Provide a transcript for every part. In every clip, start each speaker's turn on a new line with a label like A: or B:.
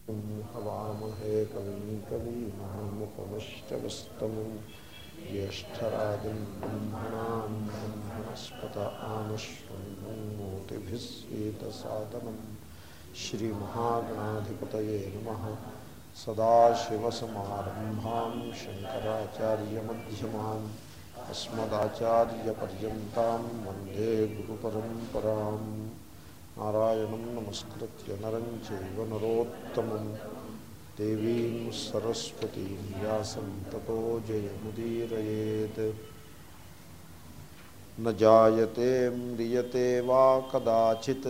A: हवामहे कविं कवीमहमुपमश्चवस्तमं ज्येष्ठराजं ब्रह्मणां ब्रह्मणस्पत आनश्वन्नोतिभिः सीतसादनं श्रीमहागणाधिपतये नमः सदाशिवसमारम्भां शङ्कराचार्यमध्यमान् अस्मदाचार्यपर्यन्तां वन्दे गुरुपरम्पराम् నారాయణం నమస్కృత్య నరం చైవ నరోత్తమం దేవీం సరస్వతీం వ్యాసం తతో జయముదీరయేత్ నాయతే మ్రియతే వా కదాచిత్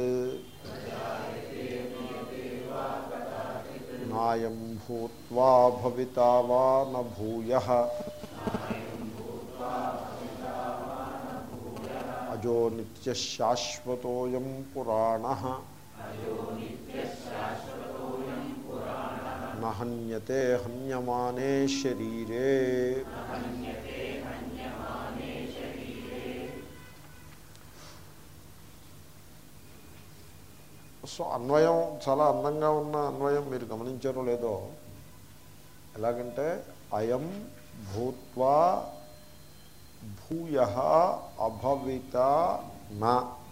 A: నాయం భూత్వా భవితా వా న భూయః అజో నిత్యశాశ్వతోయం పురాణ నహన్యతే హన్యమానే శరీరే సో అన్వయం చాలా అందంగా ఉన్న అన్వయం మీరు గమనించారో లేదో ఎలాగంటే అయం భూత్వా భూయ అభవిత నా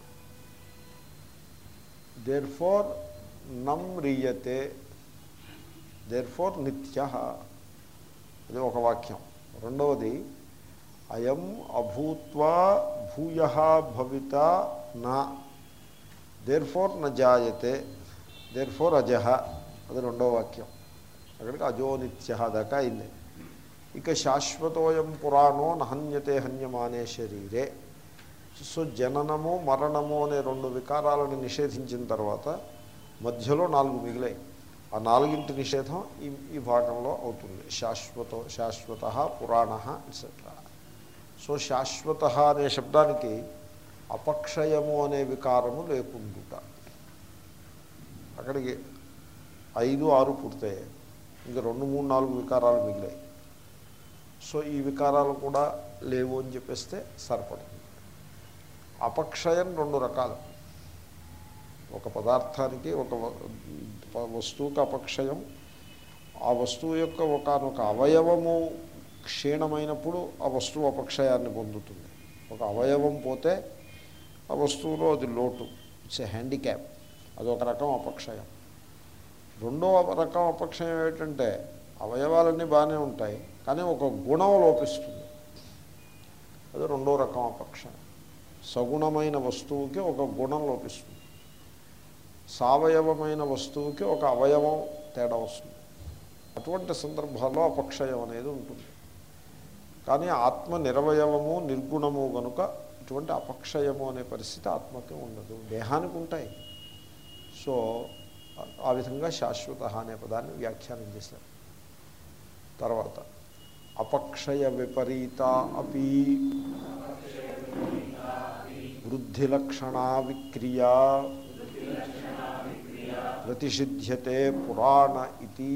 A: దేర్ ఫోర్ నమ్రియతే దేర్ ఫోర్ నిత్య ఇది ఒక వాక్యం రెండవది అయం అభూత్వా భూయ భవిత నా దేర్ ఫోర్ న జాయతే దేర్ ఫోర్ అజహ అది రెండవ వాక్యం అక్కడికి అజో నిత్య దాకా అయింది ఇక శాశ్వతోయం పురాణో నహన్యతే హన్యమానే శరీరే సో జననము మరణము అనే రెండు వికారాలను నిషేధించిన తర్వాత మధ్యలో నాలుగు మిగిలాయి ఆ నాలుగింటి నిషేధం ఈ ఈ భాగంలో అవుతుంది శాశ్వత శాశ్వత పురాణ ఎట్సెట్రా సో శాశ్వత అనే శబ్దానికి అపక్షయము అనే వికారము లేకుండుట అక్కడికి ఐదు ఆరు పూర్తయ్యాయి ఇంకా రెండు మూడు నాలుగు వికారాలు మిగిలాయి సో ఈ వికారాలు కూడా లేవు అని చెప్పేస్తే సరిపడుతుంది అపక్షయం రెండు రకాలు ఒక పదార్థానికి ఒక వస్తువుకి అపక్షయం ఆ వస్తువు యొక్క ఒకనొక అవయవము క్షీణమైనప్పుడు ఆ వస్తువు అపక్షయాన్ని పొందుతుంది ఒక అవయవం పోతే ఆ వస్తువులో అది లోటు ఇట్స్ ఏ హ్యాండిక్యాప్ అది ఒక రకం అపక్షయం రెండో రకం అపక్షయం ఏంటంటే అవయవాలన్నీ బాగానే ఉంటాయి కానీ ఒక గుణం లోపిస్తుంది అది రెండో రకం అపక్షం సగుణమైన వస్తువుకి ఒక గుణం లోపిస్తుంది సవయవమైన వస్తువుకి ఒక అవయవం తేడా వస్తుంది అటువంటి సందర్భాల్లో అపక్షయం అనేది ఉంటుంది కానీ ఆత్మ నిరవయవము నిర్గుణము కనుక ఇటువంటి అపక్షయము అనే పరిస్థితి ఆత్మకి ఉండదు దేహానికి ఉంటాయి సో ఆ విధంగా శాశ్వత అనే పదాన్ని వ్యాఖ్యానం చేశారు తర్వాత అపక్షయ విపరీత అపి వృద్ధిలక్షణా విక్రియా ప్రతిషిధ్యతే పురాణ ఇది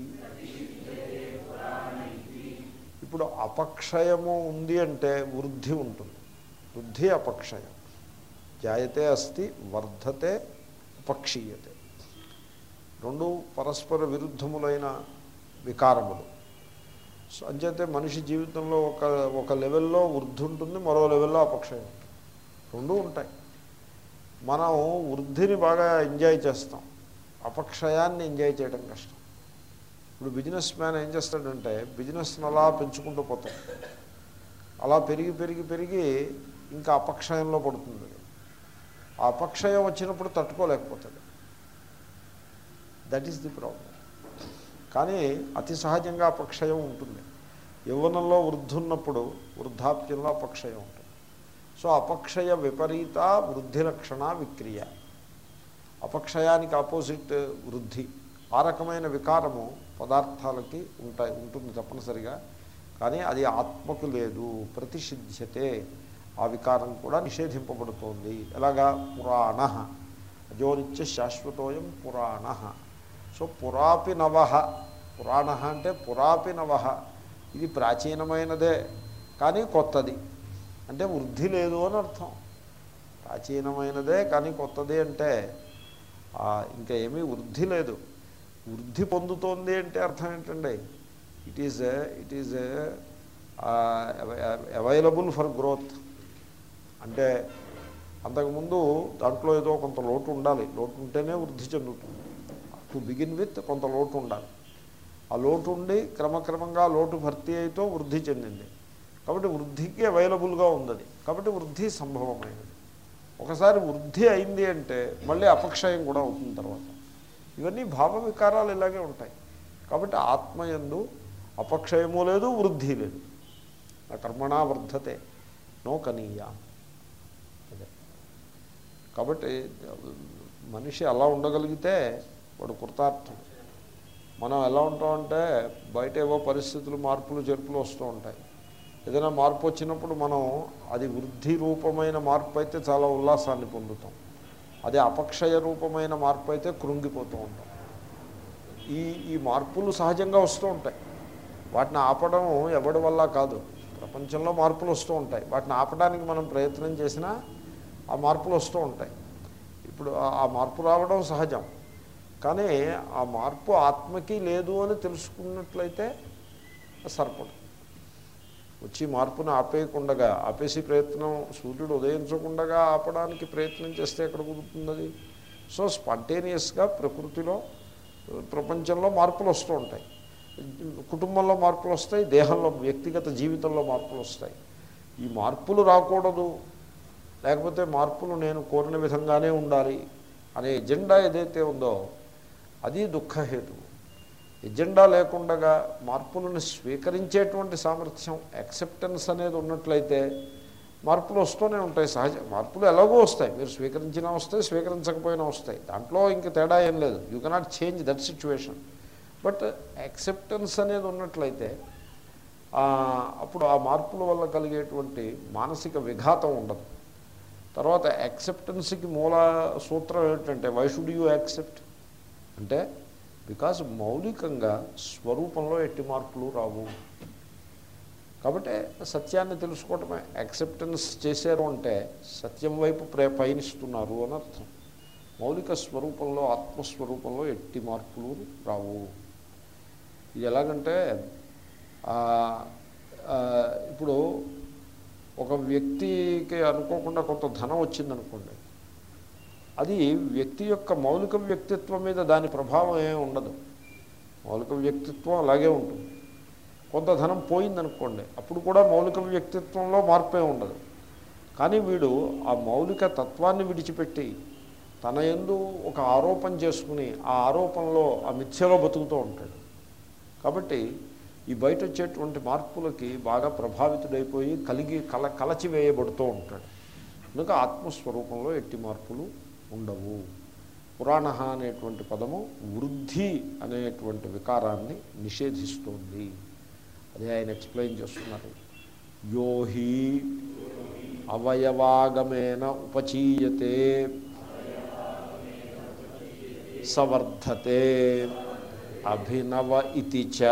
A: ఇప్పుడు అపక్షయము ఉంది అంటే వృద్ధి ఉంటుంది వృద్ధి అపక్షయం జాయతే అస్తి వర్ధతే అపక్షీయతే రెండు పరస్పర విరుద్ధములైన వికారములు సో అంచేతే మనిషి జీవితంలో ఒక ఒక లెవెల్లో వృద్ధి ఉంటుంది మరో లెవెల్లో అపక్షయం ఉంటుంది రెండూ ఉంటాయి మనం వృద్ధిని బాగా ఎంజాయ్ చేస్తాం అపక్షయాన్ని ఎంజాయ్ చేయడం కష్టం ఇప్పుడు బిజినెస్ మ్యాన్ ఏం చేస్తాడంటే బిజినెస్ని అలా పెంచుకుంటూ పోతాం అలా పెరిగి పెరిగి పెరిగి ఇంకా అపక్షయంలో పడుతుంది ఆ అపక్షయం వచ్చినప్పుడు తట్టుకోలేకపోతాడు దట్ ఈస్ ది ప్రాబ్లం కానీ అతి సహజంగా అపక్షయం ఉంటుంది యవ్వనంలో వృద్ధున్నప్పుడు వృద్ధాప్యంలో అపక్షయం ఉంటుంది సో అపక్షయ విపరీత వృద్ధి లక్షణ విక్రియ అపక్షయానికి ఆపోజిట్ వృద్ధి ఆ రకమైన వికారము పదార్థాలకి ఉంటాయి ఉంటుంది తప్పనిసరిగా కానీ అది ఆత్మకు లేదు ప్రతిషిధ్యతే ఆ వికారం కూడా నిషేధింపబడుతోంది ఎలాగా పురాణ అజోనిత్య శాశ్వతోయం పురాణ సో పురాపి నవ పురాణ అంటే పురాపి నవ ఇది ప్రాచీనమైనదే కానీ కొత్తది అంటే వృద్ధి లేదు అని అర్థం ప్రాచీనమైనదే కానీ కొత్తది అంటే ఆ, ఇంకా ఏమీ వృద్ధి లేదు వృద్ధి పొందుతోంది అంటే అర్థం ఏంటండి it is it is available for growth అంటే అంతకుముందు దాంట్లో ఏదో కొంత లోటు ఉండాలి లోటు ఉంటేనే వృద్ధి చెందుతుంది టు బిగిన్ విత్ కొంత లోటు ఉండాలి ఆ లోటు ఉండి క్రమక్రమంగా ఆ లోటు భర్తీ అయితో వృద్ధి చెందింది కాబట్టి వృద్ధికి అవైలబుల్గా ఉంది కాబట్టి వృద్ధి సంభవమైనది ఒకసారి వృద్ధి అయింది అంటే మళ్ళీ అపక్షయం కూడా అవుతుంది తర్వాత ఇవన్నీ భావ వికారాలు ఇలాగే ఉంటాయి కాబట్టి ఆత్మయందు అపక్షయము లేదు వృద్ధి లేదు నా కర్మణా వర్ధతే నో కనీయా అదే కాబట్టి మనిషి అలా ఉండగలిగితే వాడు కృతార్థం మనం ఎలా ఉంటామంటే బయట ఏవో పరిస్థితులు మార్పులు జరుపులు వస్తూ ఉంటాయి ఏదైనా మార్పు వచ్చినప్పుడు మనం అది వృద్ధి రూపమైన మార్పు అయితే చాలా ఉల్లాసాన్ని పొందుతాం అదే అపక్షయ రూపమైన మార్పు అయితే కృంగిపోతూ ఉంటాం ఈ ఈ మార్పులు సహజంగా వస్తూ ఉంటాయి వాటిని ఆపడం ఎవడి వల్ల కాదు ప్రపంచంలో మార్పులు వస్తూ ఉంటాయి వాటిని ఆపడానికి మనం ప్రయత్నం చేసినా ఆ మార్పులు వస్తూ ఉంటాయి ఇప్పుడు ఆ- ఆ మార్పు రావడం సహజం కానీ ఆ మార్పు ఆత్మకి లేదు అని తెలుసుకున్నట్లయితే సరిపడు వచ్చి మార్పును ఆపేయకుండగా ఆపేసి ప్రయత్నం సూర్యుడు ఉదయించకుండగా ఆపడానికి ప్రయత్నం చేస్తే ఎక్కడ కుదురుతుంది అది సో స్పాంటేనియస్గా ప్రకృతిలో ప్రపంచంలో మార్పులు వస్తూ ఉంటాయి కుటుంబంలో మార్పులు వస్తాయి దేహంలో వ్యక్తిగత జీవితంలో మార్పులు వస్తాయి ఈ మార్పులు రాకూడదు లేకపోతే మార్పులు నేను కోరిన విధంగానే ఉండాలి అనే ఎజెండా ఏదైతే ఉందో అది దుఃఖహేతు ఎజెండా లేకుండగా మార్పులను స్వీకరించేటువంటి సామర్థ్యం యాక్సెప్టెన్స్ అనేది ఉన్నట్లయితే మార్పులు వస్తూనే ఉంటాయి సహజ మార్పులు ఎలాగో వస్తాయి మీరు స్వీకరించినా వస్తాయి స్వీకరించకపోయినా వస్తాయి దాంట్లో ఇంక తేడా ఏం లేదు you cannot change that situation but acceptance అనేది ఉన్నట్లయితే ఆ, అప్పుడు ఆ మార్పుల వల్ల కలిగేటువంటి మానసిక విఘాతం ఉండదు తర్వాత యాక్సెప్టెన్స్కి మూల సూత్రం ఏమిటంటే వై షుడ్ యూ యాక్సెప్ట్ అంటే బికాజ్ మౌలికంగా స్వరూపంలో ఎట్టి మార్పులు రావు కాబట్టి సత్యాన్ని తెలుసుకోవటమే యాక్సెప్టెన్స్ చేశారు అంటే సత్యం వైపు ప్రే పయనిస్తున్నారు అని అర్థం మౌలిక స్వరూపంలో ఆత్మస్వరూపంలో ఎట్టి మార్పులు రావు ఇది ఎలాగంటే ఆ, ఆ, ఇప్పుడు ఒక వ్యక్తికి అనుకోకుండా కొంత ధనం వచ్చిందనుకోండి అది వ్యక్తి యొక్క మౌలిక వ్యక్తిత్వం మీద దాని ప్రభావం ఏమి ఉండదు మౌలిక వ్యక్తిత్వం అలాగే ఉంటుంది కొంత ధనం పోయిందనుకోండి అప్పుడు కూడా మౌలిక వ్యక్తిత్వంలో మార్పే ఉండదు కానీ వీడు ఆ మౌలిక తత్వాన్ని విడిచిపెట్టి తన ఎందు ఒక ఆరోపణ చేసుకుని ఆ ఆరోపణలో ఆ మిథ్యలో బతుకుతూ ఉంటాడు కాబట్టి ఈ బయట వచ్చేటువంటి మార్పులకి బాగా ప్రభావితుడైపోయి కలిగి కల కలచి వేయబడుతూ ఉంటాడు కనుక ఆత్మస్వరూపంలో ఎట్టి మార్పులు ఉండవు పురాణ అనేటువంటి పదము వృద్ధి అనేటువంటి వికారాన్ని నిషేధిస్తోంది అదే ఆయన ఎక్స్ప్లెయిన్ చేస్తున్నారు యోహి అవయవాగమేన ఉపచీయతే సవర్ధతే అభినవ ఇతి చ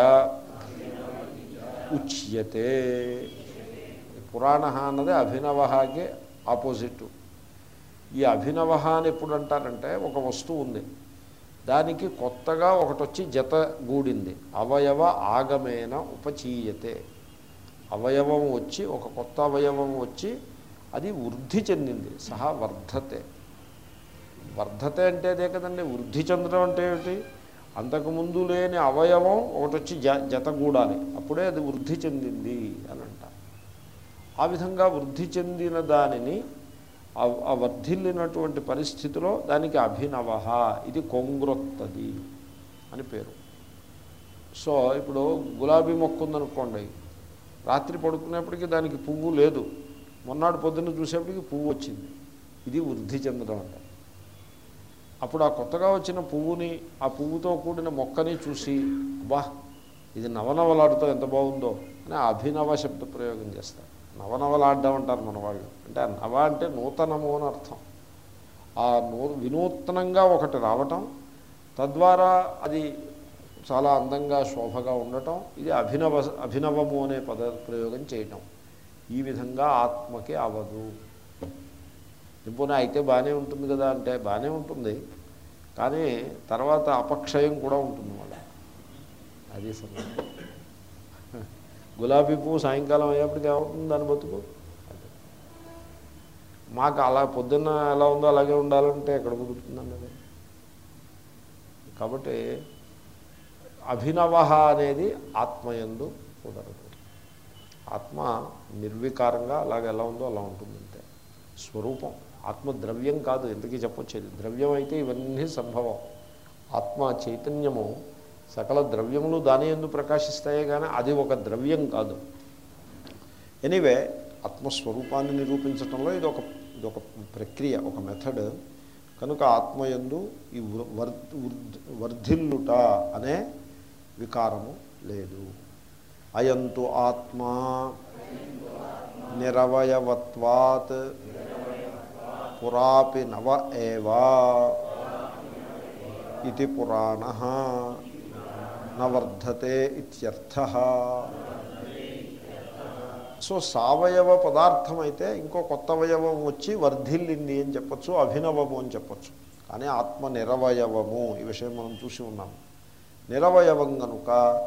A: ఉచ్యతే పురాణ అన్నది అభినవకి ఆపోజిట్ ఈ అభినవ అని ఎప్పుడు అంటారంటే ఒక వస్తువు ఉంది దానికి కొత్తగా ఒకటి వచ్చి జత గూడింది అవయవ ఆగమేన ఉపచీయతే అవయవం వచ్చి ఒక కొత్త అవయవం వచ్చి అది వృద్ధి చెందింది సహా వర్ధతే వర్ధతే అంటే అదే కదండి వృద్ధి చెందడం అంటే ఏమిటి అంతకుముందు లేని అవయవం ఒకటి వచ్చి జ జతగూడాలి అప్పుడే అది వృద్ధి చెందింది అని అంటారు ఆ విధంగా వృద్ధి చెందిన దానిని ఆ- ఆ వర్ధిల్లినటువంటి పరిస్థితిలో దానికి అభినవ ఇది కొంగ్రొత్తది అని పేరు సో ఇప్పుడు గులాబీ మొక్క ఉందనుకోండి రాత్రి పడుకునేప్పటికీ దానికి పువ్వు లేదు మొన్నాడు పొద్దున్న చూసేప్పటికి పువ్వు వచ్చింది ఇది వృద్ధి చెందడం అంటే అప్పుడు ఆ కొత్తగా వచ్చిన పువ్వుని ఆ పువ్వుతో కూడిన మొక్కని చూసి బా ఇది నవనవలాడుతో ఎంత బాగుందో అని ఆ అభినవ శబ్ద ప్రయోగం చేస్తారు నవనవలాడ్డం అంటారు మన వాళ్ళు అంటే ఆ నవ అంటే నూతనము అని అర్థం ఆ నూ వినూత్నంగా ఒకటి రావటం తద్వారా అది చాలా అందంగా శోభగా ఉండటం ఇది అభినవ అభినవము అనే పద ప్రయోగం చేయటం ఈ విధంగా ఆత్మకి అవదు నిపుణ అయితే బాగానే ఉంటుంది కదా అంటే బాగానే ఉంటుంది కానీ తర్వాత అపక్షయం కూడా ఉంటుంది మళ్ళీ అది సంగతి గులాబీ పువ్వు సాయంకాలం అయ్యేప్పటికి ఏమవుతుంది దాని బతుకు అది. మాకు అలా పొద్దున్న ఎలా ఉందో అలాగే ఉండాలంటే ఎక్కడ కుదురుతుందండి అది కాబట్టి అభినవ అనేది ఆత్మయందు కుదరదు ఆత్మ నిర్వికారంగా అలాగే ఎలా ఉందో అలా ఉంటుంది అంతే స్వరూపం ఆత్మ ద్రవ్యం కాదు ఎందుకీ చెప్పొచ్చేది ద్రవ్యం అయితే ఇవన్నీ సంభవం ఆత్మ చైతన్యము సకల ద్రవ్యములు దాని ఎందు ప్రకాశిస్తాయే కానీ అది ఒక ద్రవ్యం కాదు ఎనీవే ఆత్మస్వరూపాన్ని నిరూపించటంలో ఇది ఒక ఇది ఒక ప్రక్రియ ఒక మెథడ్ కనుక ఆత్మయందు ఈ వృ- వర్ వృద్ధ్- వర్ధిల్లుట అనే వికారము లేదు అయంతు ఆత్మా నిరవయవత్వాత్ పురాపి నవ ఏవా ఇది పురాణ నవర్ధతే ఇత్యర్థ సో సావయవ పదార్థం అయితే ఇంకో కొత్త అవయవం వచ్చి వర్ధిల్లింది అని చెప్పొచ్చు అభినవము అని చెప్పొచ్చు కానీ ఆత్మ నిరవయవము ఈ విషయం మనం చూసి ఉన్నాము నిరవయవం కనుక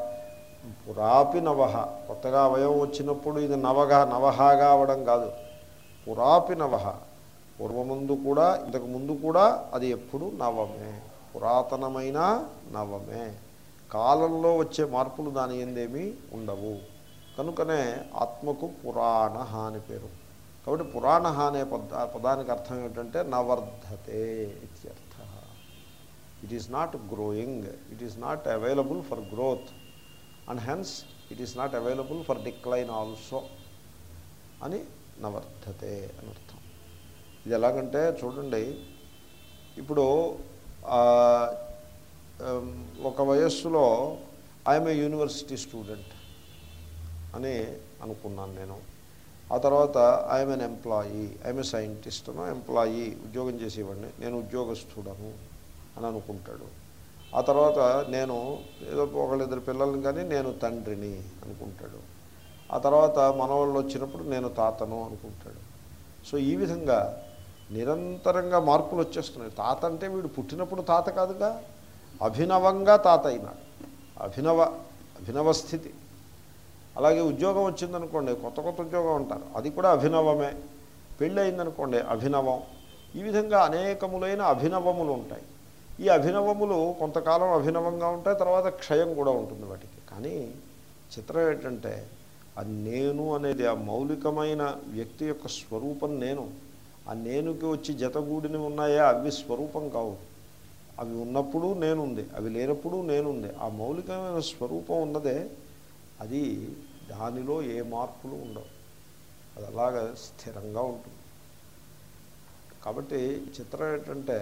A: పురాపి నవహ కొత్తగా అవయవం వచ్చినప్పుడు ఇది నవగా నవహాగా అవడం కాదు పురాపి నవహ పూర్వముందు కూడా ఇంతకు ముందు కూడా అది ఎప్పుడు నవమే పురాతనమైన నవమే కాలంలో వచ్చే మార్పులు దాని ఎందేమీ ఉండవు కనుకనే ఆత్మకు పురాణ అని పేరు కాబట్టి పురాణ అనే పద పదానికి అర్థం ఏమిటంటే నవర్ధతే ఇత్యర్థ it is not growing it is not available for growth and hence it is not available for decline also అని నవర్ధతే అని అర్థం ఇది ఎలాగంటే చూడండి ఇప్పుడు ఆ, ఉమ్, ఒక వయస్సులో ఐఎమ్ ఏ యూనివర్సిటీ స్టూడెంట్ అని అనుకున్నాను నేను ఆ తర్వాత I'm an employee I'm a scientist employee ఉద్యోగం చేసేవాడిని నేను ఉద్యోగస్తుడను అని అనుకుంటాడు ఆ తర్వాత నేను ఏదో ఒకళ్ళిద్దరు పిల్లల్ని కానీ నేను తండ్రిని అనుకుంటాడు ఆ తర్వాత మనవాళ్ళు వచ్చినప్పుడు నేను తాతను అనుకుంటాడు సో ఈ విధంగా నిరంతరంగా మార్పులు వచ్చేస్తున్నాయి తాత అంటే వీడు పుట్టినప్పుడు తాత కాదుగా అభినవంగా తాత అయినాడు అభినవ అభినవ స్థితి అలాగే ఉద్యోగం వచ్చిందనుకోండి కొత్త కొత్త ఉద్యోగం అంటారు అది కూడా అభినవమే పెళ్ళి అయిందనుకోండి అభినవం ఈ విధంగా అనేకములైన అభినవములు ఉంటాయి ఈ అభినవములు కొంతకాలం అభినవంగా ఉంటాయి తర్వాత క్షయం కూడా ఉంటుంది వాటికి కానీ చిత్రం ఏంటంటే ఆ నేను అనేది ఆ మౌలికమైన వ్యక్తి యొక్క స్వరూపం నేను ఆ నేనుకి వచ్చి జతగూడిని ఉన్నాయా అవి స్వరూపం కావు అవి ఉన్నప్పుడు నేనుంది అవి లేనప్పుడు నేనుంది ఆ మౌలికమైన స్వరూపం ఉన్నదే అది దానిలో ఏ మార్పులు ఉండవు అది అలాగ స్థిరంగా ఉంటుంది కాబట్టి చిత్రం ఏంటంటే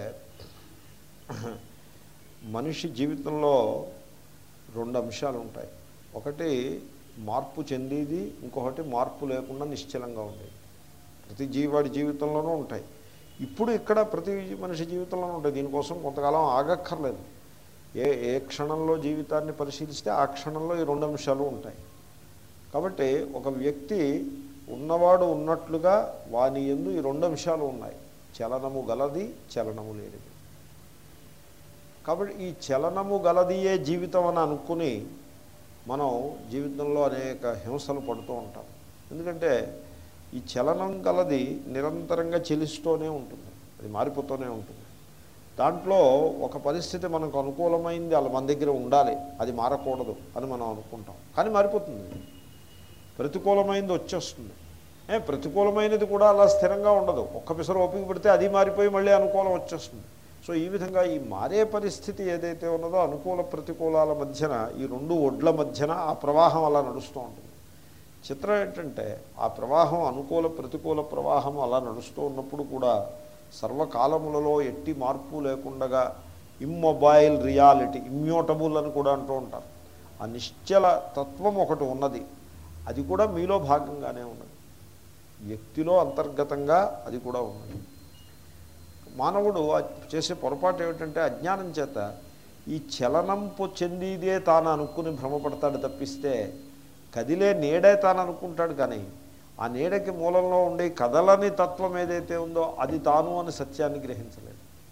A: మనిషి జీవితంలో రెండు అంశాలు ఉంటాయి ఒకటి మార్పు చెందేది ఇంకొకటి మార్పు లేకుండా నిశ్చలంగా ఉండేది ప్రతి జీవాడి జీవితంలోనూ ఉంటాయి ఇప్పుడు ఇక్కడ ప్రతి మనిషి జీవితంలోనూ ఉంటాయి దీనికోసం కొంతకాలం ఆగక్కర్లేదు ఏ ఏ క్షణంలో జీవితాన్ని పరిశీలిస్తే ఆ క్షణంలో ఈ రెండు అంశాలు ఉంటాయి కాబట్టి ఒక వ్యక్తి ఉన్నవాడు ఉన్నట్లుగా వాని ఎందు ఈ రెండు అంశాలు ఉన్నాయి చలనము గలది చలనము లేనిది కాబట్టి ఈ చలనము గలదియే జీవితం అని అనుకుని మనం జీవితంలో అనేక హింసలు పడుతూ ఉంటాం ఎందుకంటే ఈ చలనం గలది నిరంతరంగా చెలిస్తూనే ఉంటుంది అది మారిపోతూనే ఉంటుంది దాంట్లో ఒక పరిస్థితి మనకు అనుకూలమైంది అలా మన దగ్గర ఉండాలి అది మారకూడదు అని మనం అనుకుంటాం కానీ మారిపోతుంది ప్రతికూలమైనది వచ్చేస్తుంది ఏ ప్రతికూలమైనది కూడా అలా స్థిరంగా ఉండదు ఒక్క పిసర ఓపిక పెడితే అది మారిపోయి మళ్ళీ అనుకూలం వచ్చేస్తుంది సో ఈ విధంగా ఈ మారే పరిస్థితి ఏదైతే ఉన్నదో అనుకూల ప్రతికూలాల మధ్యన ఈ రెండు ఒడ్ల మధ్యన ఆ ప్రవాహం అలా నడుస్తూ ఉంటుంది చిత్రం ఏంటంటే ఆ ప్రవాహం అనుకూల ప్రతికూల ప్రవాహం అలా నడుస్తూ ఉన్నప్పుడు కూడా సర్వకాలములలో ఎట్టి మార్పు లేకుండగా ఇమ్మొబైల్ రియాలిటీ ఇమ్యూటబుల్ అని కూడా అంటూ ఉంటారు ఆ నిశ్చల తత్వం ఒకటి ఉన్నది అది కూడా మీలో భాగంగానే ఉన్నది వ్యక్తిలో అంతర్గతంగా అది కూడా ఉన్నది మానవుడు ఆ చేసే పొరపాటు ఏమిటంటే అజ్ఞానం చేత ఈ చలనంపు చెందిదే తాను అనుకుని భ్రమపడతాడు తప్పిస్తే కదిలే నీడే తాను అనుకుంటాడు కానీ ఆ నీడకి మూలంలో ఉండే కదలని తత్వం ఏదైతే ఉందో అది తాను అని సత్యాన్ని గ్రహించలేదు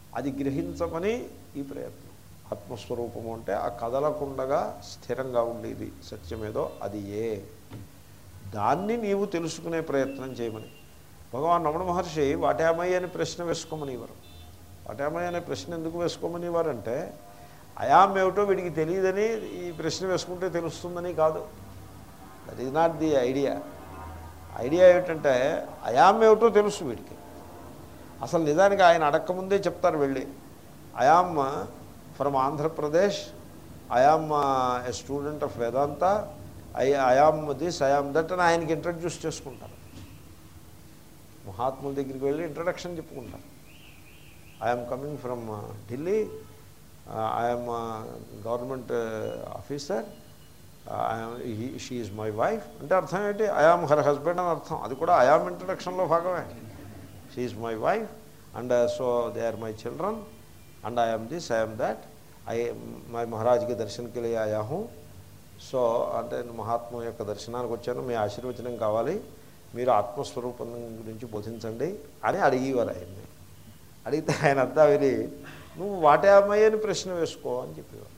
A: అది గ్రహించమని ఈ ప్రయత్నం ఆత్మస్వరూపము అంటే ఆ కదలకుండగా స్థిరంగా ఉండేది సత్యమేదో అది ఏ దాన్ని నీవు తెలుసుకునే ప్రయత్నం చేయమని భగవాన్ రమణ మహర్షి వాటేమయ్య అని ప్రశ్న వేసుకోమనివారు వాటేమయ్య అనే ప్రశ్న ఎందుకు వేసుకోమనివారంటే అయాం ఏమిటో వీడికి తెలియదని ఈ ప్రశ్న వేసుకుంటే తెలుస్తుందని కాదు that is not the idea idea ఏమిటంటే అయాం ఏమిటో తెలుసు వీడికి అసలు నిజానికి ఆయన అడక్కముందే చెప్తారు వెళ్ళి I'm from Andhra Pradesh I'm a student of Vedanta I I'm this I'm that అని ఆయనకి ఇంట్రడ్యూస్ చేసుకుంటారు మహాత్ముల దగ్గరికి వెళ్ళి ఇంట్రడక్షన్ చెప్పుకుంటారు I'm coming from Delhi I'm government officer she is my wife అంటే అర్థం ఏంటి ఐఆమ్ హర్ హస్బెండ్ అని అర్థం అది కూడా ఐఆమ్ ఇంట్రడక్షన్లో భాగమే she is my wife and so they are my children and I'm this I'm that I my మహారాజ్కి దర్శనకి వెళ్ళి ఆయా హూ సో అంటే నేను మహాత్మ యొక్క దర్శనానికి వచ్చాను మీ ఆశీర్వచనం కావాలి మీరు ఆత్మస్వరూపం గురించి బోధించండి అని అడిగేవారు ఆయన్ని అడిగితే ఆయన అంతా విని నువ్వు వాటే అమ్మాయి అని ప్రశ్న వేసుకో అని చెప్పేవారు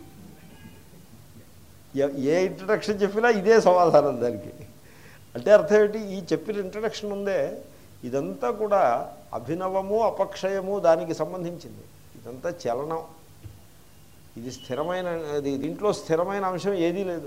A: ఎ- ఏ ఇంట్రడక్షన్ చెప్పినా ఇదే సమాధానం దానికి అంటే అర్థం ఏంటి ఈ చెప్పిన ఇంట్రడక్షన్ ఉందే ఇదంతా కూడా అభినవము అపక్షయము దానికి సంబంధించింది ఇదంతా చలనం ఇది స్థిరమైన అది దీంట్లో స్థిరమైన అంశం ఏదీ లేదు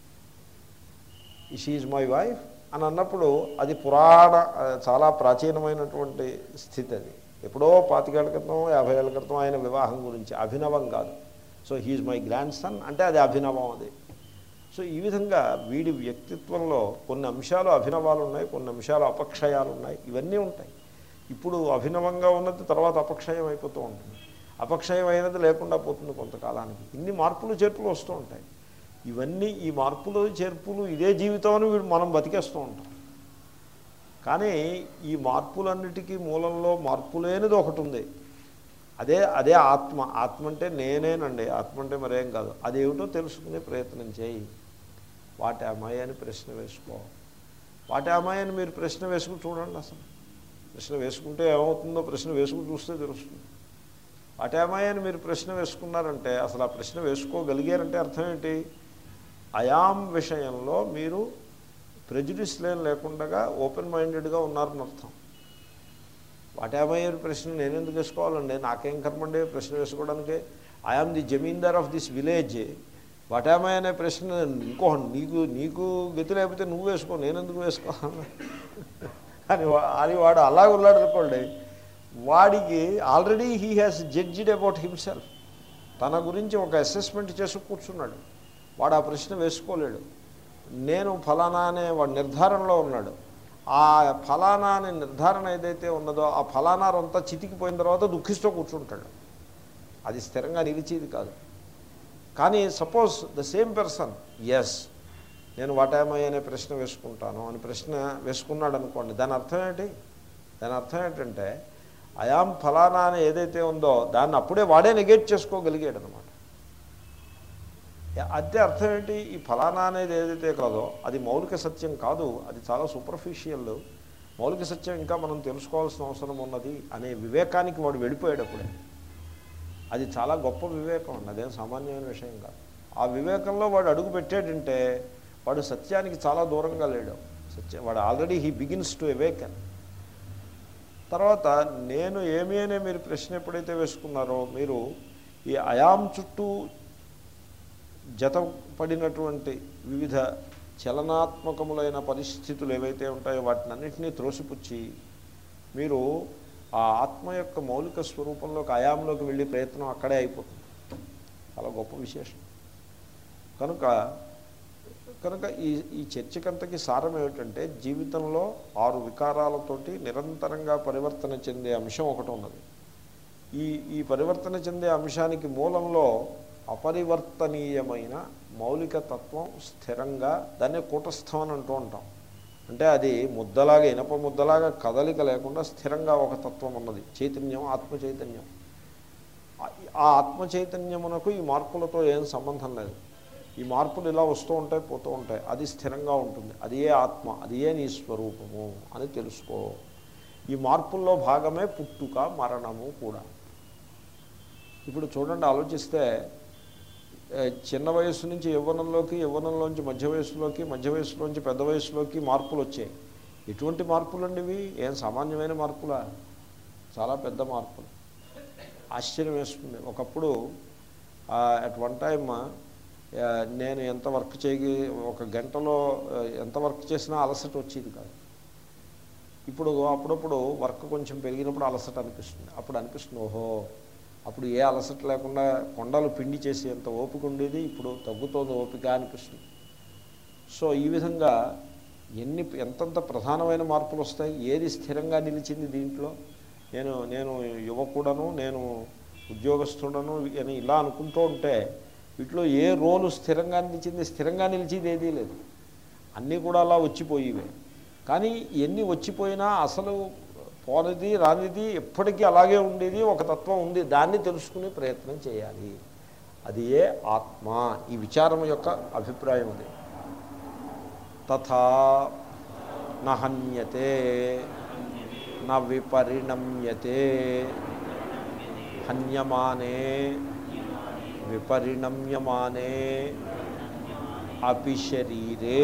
A: షీఈ్ మై వైఫ్ అని అన్నప్పుడు అది పురాణ ఆ, చాలా ప్రాచీనమైనటువంటి స్థితి అది ఎప్పుడో పాతికేళ్ల క్రితం యాభై ఏళ్ళ క్రితం ఆయన వివాహం గురించి అభినవం కాదు so he's my grandson అంటే అది అభినవం అది సో ఈ విధంగా వీడి వ్యక్తిత్వంలో కొన్ని అంశాలు అభినవాలు ఉన్నాయి కొన్ని అంశాలు అపక్షయాలు ఉన్నాయి ఇవన్నీ ఉంటాయి ఇప్పుడు అభినవంగా ఉన్నది తర్వాత అపక్షయం అయిపోతూ ఉంటుంది అపక్షయం అయినది లేకుండా పోతుంది కొంతకాలానికి ఇన్ని మార్పులు చేర్పులు వస్తూ ఉంటాయి ఇవన్నీ ఈ మార్పులు చేర్పులు ఇదే జీవితం అని వీడు మనం బతికేస్తూ ఉంటాం కానీ ఈ మార్పులన్నిటికీ మూలంలో మార్పు లేనిది ఒకటి ఉంది అదే అదే ఆత్మ ఆత్మ అంటే నేనేనండి ఆత్మ అంటే మరేం కాదు అదేమిటో తెలుసుకునే ప్రయత్నం చేయి వాటి అమ్మాయి అని ప్రశ్న వేసుకో వాటి అమ్మాయి అని మీరు ప్రశ్న వేసుకుని చూడండి అసలు ప్రశ్న వేసుకుంటే ఏమవుతుందో ప్రశ్న వేసుకుని చూస్తే తెలుస్తుంది వాటి అమ్మాయి అని మీరు ప్రశ్న వేసుకున్నారంటే అసలు ఆ ప్రశ్న వేసుకోగలిగారంటే అర్థం ఏంటి అయాం విషయంలో మీరు ప్రెజుడిస్ లేని లేకుండా ఓపెన్ మైండెడ్గా ఉన్నారని అర్థం వాటేమయ్యే ప్రశ్న నేను ఎందుకు వేసుకోవాలండి నాకేం కర్మండి ప్రశ్న వేసుకోవడానికి I'm the zamindar of this village what am I అనే ప్రశ్న ఇంకో నీకు నీకు గతి లేకపోతే నువ్వు వేసుకో నేను ఎందుకు వేసుకోవాలి అని వా- అని వాడు అలాగ ఉన్నాడు అనుకోండి వాడికి already he has judged about himself తన గురించి ఒక అసెస్మెంట్ చేసి కూర్చున్నాడు వాడు ఆ ప్రశ్న వేసుకోలేడు నేను ఫలానా అనే వాడు నిర్ధారణలో ఉన్నాడు ఆ ఫలానా అనే నిర్ధారణ ఏదైతే ఉన్నదో ఆ ఫలానా అంతా చితికిపోయిన తర్వాత దుఃఖిస్తూ కూర్చుంటాడు అది స్థిరంగా నిలిచేది కాదు కానీ suppose the same person yes నేను వాటామై అనే ప్రశ్న వేసుకుంటాను అని ప్రశ్న వేసుకున్నాడు అనుకోండి దాని అర్థం ఏంటి దాని అర్థం ఏంటంటే అయాం ఫలానా అని ఏదైతే ఉందో దాన్ని అప్పుడే వాడే నెగెట్ చేసుకోగలిగాడు అనమాట అంటే అర్థం ఏంటి ఈ ఫలానా అనేది ఏదైతే కాదో అది మౌలిక సత్యం కాదు అది చాలా సూపర్ఫిషియల్ మౌలిక సత్యం ఇంకా మనం తెలుసుకోవాల్సిన అవసరం ఉన్నది అనే వివేకానికి వాడు వెళ్ళిపోయాడు అప్పుడే అది చాలా గొప్ప వివేకం అండి అదేం సామాన్యమైన విషయం కాదు ఆ వివేకంలో వాడు అడుగు పెట్టాడంటే వాడు సత్యానికి చాలా దూరంగా లేడు సత్యం వాడు already he begins to awaken తర్వాత నేను ఏమి అనే మీరు ప్రశ్న ఎప్పుడైతే వేసుకున్నారో మీరు ఈ అయాం చుట్టూ జత పడినటువంటి వివిధ చలనాత్మకములైన పరిస్థితులు ఏవైతే ఉంటాయో వాటిని అన్నింటినీ త్రోసిపుచ్చి మీరు ఆ ఆత్మ యొక్క మౌలిక స్వరూపంలోకి అయాంలోకి వెళ్ళే ప్రయత్నం అక్కడే అయిపోతుంది చాలా గొప్ప విశేషం కనుక కనుక ఈ ఈ చర్చకంతకి సారం ఏమిటంటే జీవితంలో ఆరు వికారాలతోటి నిరంతరంగా పరివర్తన చెందే అంశం ఒకటి ఉన్నది ఈ ఈ పరివర్తన చెందే అంశానికి మూలంలో అపరివర్తనీయమైన మౌలిక తత్వం స్థిరంగా దాన్నే కూటస్థం అని అంటూ ఉంటాం అంటే అది ముద్దలాగా ఇనప ముద్దలాగా కదలిక లేకుండా స్థిరంగా ఒక తత్వం ఉన్నది చైతన్యం ఆత్మ చైతన్యం ఆ- ఆ ఆత్మ చైతన్యమునకు ఈ మార్పులతో ఏం సంబంధం లేదు ఈ మార్పులు ఇలా వస్తూ ఉంటాయి పోతూ ఉంటాయి అది స్థిరంగా ఉంటుంది అది ఏ ఆత్మ అది ఏ నీ స్వరూపము అని తెలుసుకో ఈ మార్పుల్లో భాగమే పుట్టుక మరణము కూడా ఇప్పుడు చూడండి ఆలోచిస్తే ఏ, చిన్న వయస్సు నుంచి యవ్వనంలోకి యవ్వనంలోంచి మధ్య వయస్సులోకి మధ్య వయస్సులోంచి పెద్ద వయస్సులోకి మార్పులు వచ్చాయి ఎటువంటి మార్పులు అండి ఇవి ఏం సామాన్యమైన మార్పులా చాలా పెద్ద మార్పులు ఆశ్చర్యం వేస్తుంది ఒకప్పుడు అట్ వన్ టైమ్ నేను ఎంత వర్క్ చేయ ఒక గంటలో ఆ, ఎంత వర్క్ చేసినా అలసట వచ్చేది కాదు ఇప్పుడు అప్పుడప్పుడు వర్క్ కొంచెం పెరిగినప్పుడు అలసట అనిపిస్తుంది అప్పుడు అనిపిస్తుంది ఓహో అప్పుడు ఏ అలసట లేకుండా కొండలు పిండి చేసేంత ఓపిక ఉండేది ఇప్పుడు తగ్గుతోంది ఓపిక అనిపిస్తుంది సో ఈ విధంగా ఎన్ని ఎంతంత ప్రధానమైన మార్పులు వస్తాయి ఏది స్థిరంగా నిలిచింది దీంట్లో నేను నేను యువకుడను నేను ఉద్యోగస్తుడను అని ఇలా అనుకుంటూ ఉంటే వీటిలో ఏ రోలు స్థిరంగా నిలిచింది స్థిరంగా నిలిచేది ఏదీ లేదు అన్నీ కూడా అలా వచ్చిపోయేవే కానీ ఎన్ని వచ్చిపోయినా అసలు పోనిది రానిది ఎప్పటికీ అలాగే ఉండేది ఒక తత్వం ఉంది దాన్ని తెలుసుకునే ప్రయత్నం చేయాలి అది ఏ ఆత్మ ఈ విచారం యొక్క అభిప్రాయం అది తథా నహన్యతే న విపరిణమ్యతే హన్యమానే విపరిణమ్యమానే అపి శరీరే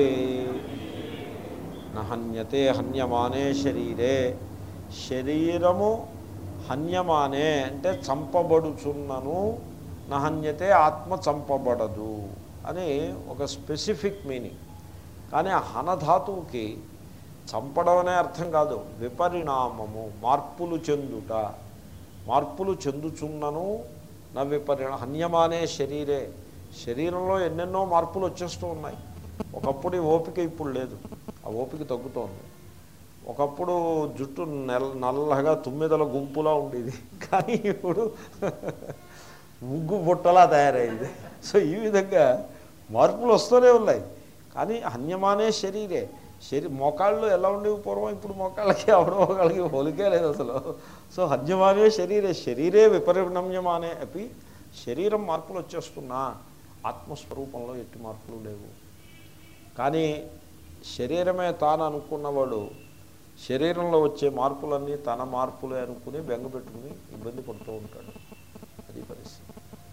A: నహన్యతే హన్యమానే శరీరే శరీరము హన్యమానే అంటే చంపబడుచున్నను నహన్యతే ఆత్మ చంపబడదు అని ఒక స్పెసిఫిక్ మీనింగ్ కానీ ఆ హనధాతువుకి చంపడం అనే అర్థం కాదు విపరిణామము మార్పులు చెందుట మార్పులు చెందుచున్నను నా విపరిణ హన్యమానే శరీరే శరీరంలో ఎన్నెన్నో మార్పులు వచ్చేస్తూ ఉన్నాయి ఒకప్పుడు ఈ ఓపిక ఇప్పుడు లేదు ఆ ఓపిక తగ్గుతోంది ఒకప్పుడు జుట్టు నెల నల్లగా తుమ్మెదల గుంపులా ఉండేది కానీ ఇప్పుడు ముగ్గు బుట్టలా తయారైంది సో ఈ విధంగా మార్పులు వస్తూనే ఉన్నాయి కానీ హన్యమానే శరీరే శరీ మోకాళ్ళు ఎలా ఉండేవి పూర్వం ఇప్పుడు మోకాళ్ళకి అవడం ఒకళ్ళకి పోలికే లేదు అసలు సో హన్యమానే శరీరే శరీరే విపరిణమ్యమానే అపి శరీరం మార్పులు వచ్చేస్తున్నా ఆత్మస్వరూపంలో ఎట్టి మార్పులు లేవు కానీ శరీరమే తాను అనుకున్నవాడు శరీరంలో వచ్చే మార్పులన్నీ తన మార్పులే అనుకుని బెంగ పెట్టుకుని ఇబ్బంది పడుతూ ఉంటాడు అది పరిస్థితి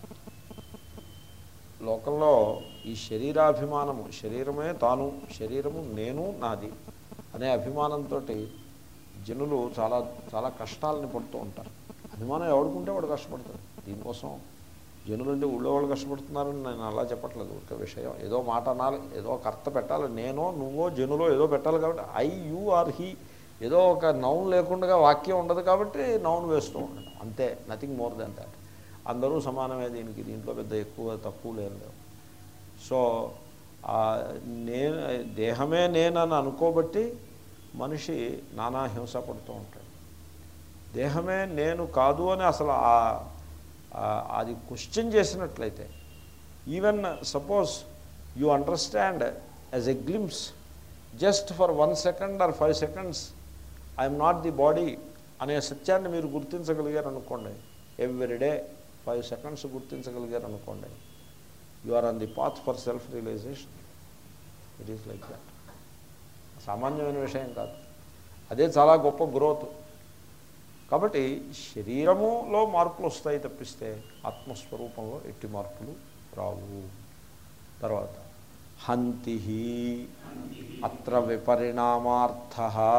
A: లోకంలో ఈ శరీరాభిమానము శరీరమే తాను శరీరము నేను నాది అనే అభిమానంతో జనులు చాలా చాలా కష్టాలని పడుతూ ఉంటారు అభిమానం ఎవడుకుంటే వాడు కష్టపడతాడు దీనికోసం జనులు అంటే ఊళ్ళో వాళ్ళు కష్టపడుతున్నారని నేను అలా చెప్పట్లేదు ఒక విషయం ఏదో మాట అనాలి ఏదో ఒక అర్థ పెట్టాలి నేనో నువ్వో జనులో ఏదో పెట్టాలి కాబట్టి ఐ యు ఆర్ హీ ఏదో ఒక నౌన్ లేకుండా వాక్యం ఉండదు కాబట్టి నౌన్ వేస్తూ ఉండడం అంతే నథింగ్ మోర్ దెన్ దాట్ అందరూ సమానమే దీనికి దీంట్లో పెద్ద ఎక్కువ తక్కువ లేదు సో ఆ నేను దేహమే నేనని అనుకోబట్టి మనిషి నానా హింస పడుతూ ఉంటాడు దేహమే నేను కాదు అని అసలు ఆ- ఆ- అది క్వశ్చన్ చేసినట్లయితే even suppose you understand as a glimpse just for one second or five seconds I'm not the body అనే సత్యాన్ని మీరు గుర్తించగలిగారు అనుకోండి ఎవ్రీడే ఫైవ్ సెకండ్స్ గుర్తించగలిగారు అనుకోండి you are on the path for self realisation it is like that సామాన్యమైన విషయం కాదు అదే చాలా గొప్ప గ్రోత్ కాబట్టి శరీరములో మార్పులు వస్తాయి తప్పిస్తే ఆత్మస్వరూపంలో ఎట్టి మార్పులు రావు తర్వాత హంతి అత్ర విపరిణామార్థ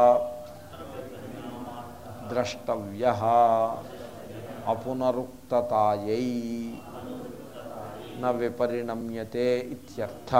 A: ద్రష్టవ్య అపునరుక్తతాయై న విపరిణమ్యతే ఇత్యర్థ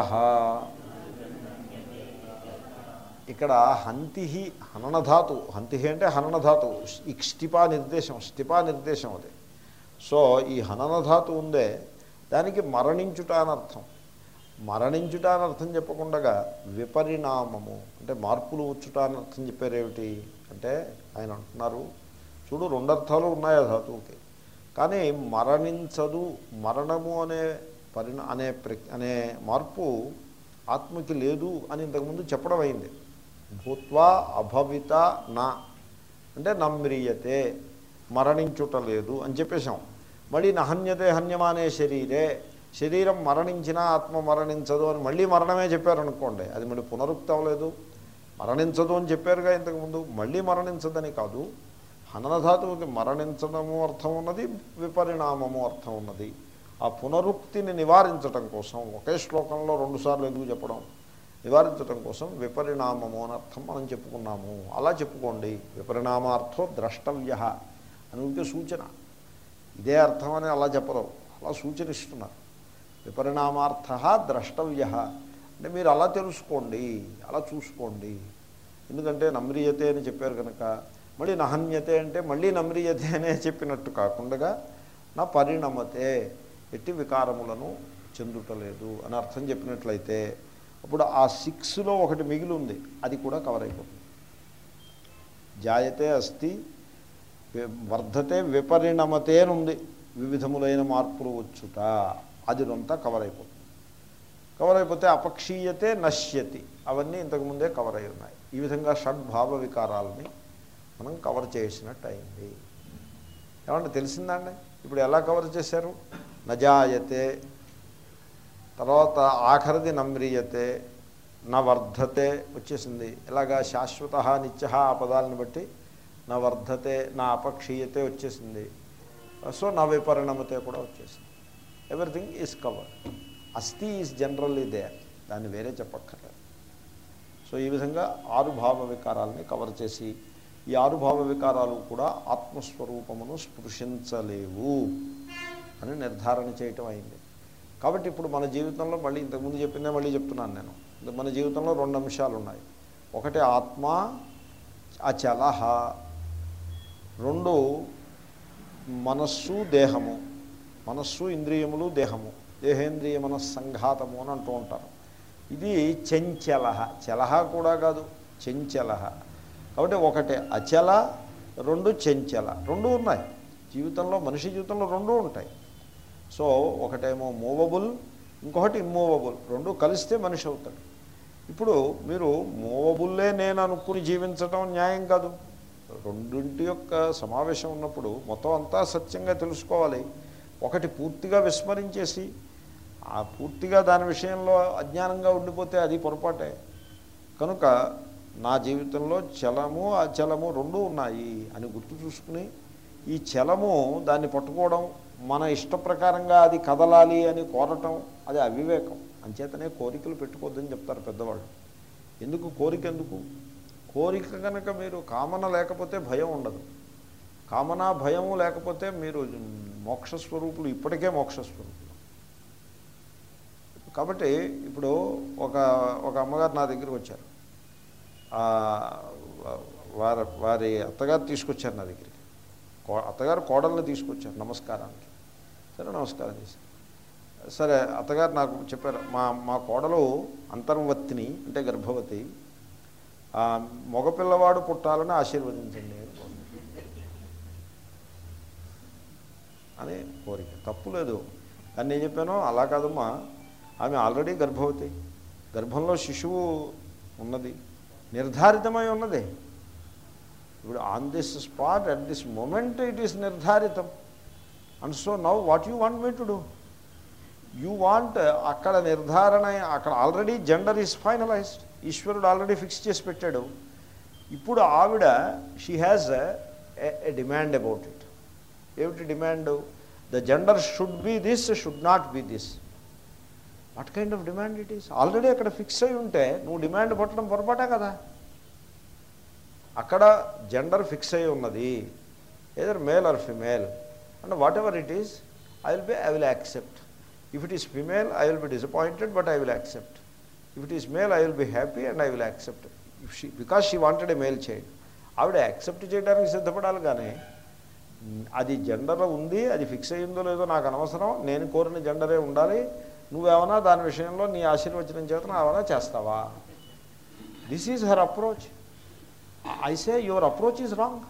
A: ఇక్కడ హంతి హననధాతు హంతి అంటే హననధాతు ఈ ష్టిపా నిర్దేశం ష్టిపా నిర్దేశం అది సో ఈ హననధాతు ఉందే దానికి మరణించుట అని అర్థం మరణించుట అని అర్థం చెప్పకుండా విపరిణామము అంటే మార్పులు వచ్చుట అని అర్థం చెప్పారేమిటి అంటే ఆయన అంటున్నారు చూడు రెండు అర్థాలు ఉన్నాయి ఆ ధాతువుకి కానీ మరణించదు మరణము అనే పరిణ అనే ప్ర అనే మార్పు ఆత్మకి లేదు అని ఇంతకుముందు చెప్పడం అయింది భూత్వా అభవిత నా అంటే నమ్రియతే మరణించుట లేదు అని చెప్పేశాం మళ్ళీ నహన్యతే హన్యమానే శరీరే శరీరం మరణించినా ఆత్మ మరణించదు అని మళ్ళీ మరణమే చెప్పారనుకోండి అది మళ్ళీ పునరుక్తి అవ్వలేదు మరణించదు అని చెప్పారుగా ఇంతకుముందు మళ్ళీ మరణించదని కాదు హననధాతువుకి మరణించడము అర్థం ఉన్నది విపరిణామము అర్థం ఉన్నది ఆ పునరుక్తిని నివారించటం కోసం ఒకే శ్లోకంలో రెండుసార్లు ఎందుకు చెప్పడం నివారించటం కోసం విపరిణామము అని అర్థం మనం చెప్పుకున్నాము అలా చెప్పుకోండి విపరిణామార్థో ద్రష్టవ్య అని ఉంటే సూచన ఇదే అర్థం అని అలా చెప్పరు అలా సూచన ఇస్తున్నారు విపరిణామార్థ ద్రష్టవ్య అంటే మీరు అలా తెలుసుకోండి అలా చూసుకోండి ఎందుకంటే నమ్రియతే అని చెప్పారు కనుక మళ్ళీ నహన్యతే అంటే మళ్ళీ నమ్రియతే అనే చెప్పినట్టు కాకుండా నా పరిణమతే ఎట్టి వికారములను చెందుటలేదు అని అర్థం చెప్పినట్లయితే అప్పుడు ఆ సిక్స్లో ఒకటి మిగిలి ఉంది అది కూడా కవర్ అయిపోతుంది జాయతే అస్తి వి- వర్ధతే విపరిణమతే అని ఉంది వివిధములైన మార్పులు వచ్చుట అది అంతా కవర్ అయిపోతుంది కవర్ అయిపోతే అపక్షీయతే నశ్యతి అవన్నీ ఇంతకుముందే కవర్ అయి ఉన్నాయి ఈ విధంగా షడ్భావ వికారాలని మనం కవర్ చేసినట్టు అయింది ఏమంటే తెలిసిందండి ఇప్పుడు ఎలా కవర్ చేశారు నజాయతే తర్వాత ఆఖరిది నమ్రియతే నా వర్ధతే వచ్చేసింది ఇలాగా శాశ్వత నిత్య ఆ పదాలను బట్టి నా వర్ధతే నా అపక్షీయతే వచ్చేసింది సో నా విపరిణమతే కూడా వచ్చేసింది ఎవ్రీథింగ్ ఈజ్ కవర్ అస్థి ఈజ్ జనరల్లీ దేర్ దాన్ని వేరే చెప్పక్కర్లేదు సో ఈ విధంగా ఆరు భావ వికారాలని కవర్ చేసి ఈ ఆరు భావ వికారాలు కూడా ఆత్మస్వరూపమును స్పృశించలేవు అని నిర్ధారణ చేయటం అయింది కాబట్టి ఇప్పుడు మన జీవితంలో మళ్ళీ ఇంతకుముందు చెప్పిందే మళ్ళీ చెప్తున్నాను నేను ఇంత మన జీవితంలో రెండు అంశాలు ఉన్నాయి ఒకటి ఆత్మ అచలహ రెండు మనస్సు దేహము మనస్సు ఇంద్రియములు దేహము దేహేంద్రియ మనస్సంఘాతము అని అంటూ ఉంటారు ఇది చెంచల చలహ కూడా కాదు చెంచల కాబట్టి ఒకటి అచల రెండు చెంచల రెండు ఉన్నాయి జీవితంలో మనిషి జీవితంలో రెండు ఉంటాయి సో ఒకటేమో మూవబుల్ ఇంకొకటి ఇమ్మూవబుల్ రెండు కలిస్తే మనిషి అవుతాడు ఇప్పుడు మీరు మూవబుల్లే నేను అనుకుని జీవించడం న్యాయం కాదు రెండింటి యొక్క సమావేశం ఉన్నప్పుడు మొత్తం అంతా సత్యంగా తెలుసుకోవాలి ఒకటి పూర్తిగా విస్మరించేసి ఆ పూర్తిగా దాని విషయంలో అజ్ఞానంగా ఉండిపోతే అది పొరపాటే కనుక నా జీవితంలో చలము అచలము రెండు ఉన్నాయి అని గుర్తు చూసుకుని ఈ చలము దాన్ని పట్టుకోవడం మన ఇష్ట ప్రకారంగా అది కదలాలి అని కోరటం అది అవివేకం అంచేతనే కోరికలు పెట్టుకోవద్దని చెప్తారు పెద్దవాళ్ళు ఎందుకు కోరిక ఎందుకు కోరిక కనుక మీరు కామన లేకపోతే భయం ఉండదు కామన భయము లేకపోతే మీరు మోక్షస్వరూపులు ఇప్పటికే మోక్షస్వరూపులు కాబట్టి ఇప్పుడు ఒక ఒక అమ్మగారు నా దగ్గరికి వచ్చారు ఆ, వారి వారి అత్తగారు తీసుకొచ్చారు నా దగ్గరికి కో- అత్తగారు కోడల్ని తీసుకొచ్చారు నమస్కారానికి సరే నమస్కారం చేశారు సరే అత్తగారు నాకు చెప్పారు మా మా కోడలు అంతర్వత్తిని అంటే గర్భవతి ఆ, మగపిల్లవాడు పుట్టాలని ఆశీర్వదించండి అని కోరింది. అని కోరిక తప్పు లేదు కానీ నేను చెప్పాను అలా కాదమ్మా ఆమె ఆల్రెడీ గర్భవతి గర్భంలో శిశువు ఉన్నది నిర్ధారితమై ఉన్నది ఇప్పుడు on this spot at this moment it is నిర్ధారితం and so now what you want me to do you want అక్కడ నిర్ధారణ అక్కడ ఆల్రెడీ జెండర్ ఈజ్ ఫైనలైజ్డ్ ఈశ్వరుడు ఆల్రెడీ ఫిక్స్ చేసి పెట్టాడు ఇప్పుడు ఆవిడ she has a demand about it ఏమిటి demand the gender should be this should not be this what kind of demand it is already అక్కడ ఫిక్స్ అయి ఉంటే నువ్వు డిమాండ్ పట్టడం పొరపాటే కదా అక్కడ జెండర్ ఫిక్స్ అయి ఉన్నది either male or female and whatever it is I will be I will accept if it is female I will be disappointed but I will accept if it is male I will be happy and I will accept if she because she wanted a male child ఆవిడ accept చేయడానికి సిద్ధపడాలి కానీ మ్, అది gender ఉంది అది fix అయ్యిందో లేదో నాకు అనవసరం నేను కోరిన జెండరే ఉండాలి నువ్వేమన్నా దాని విషయంలో నీ ఆశీర్వచనం చేత ఏమైనా చేస్తావా this is her approach I say your approach is wrong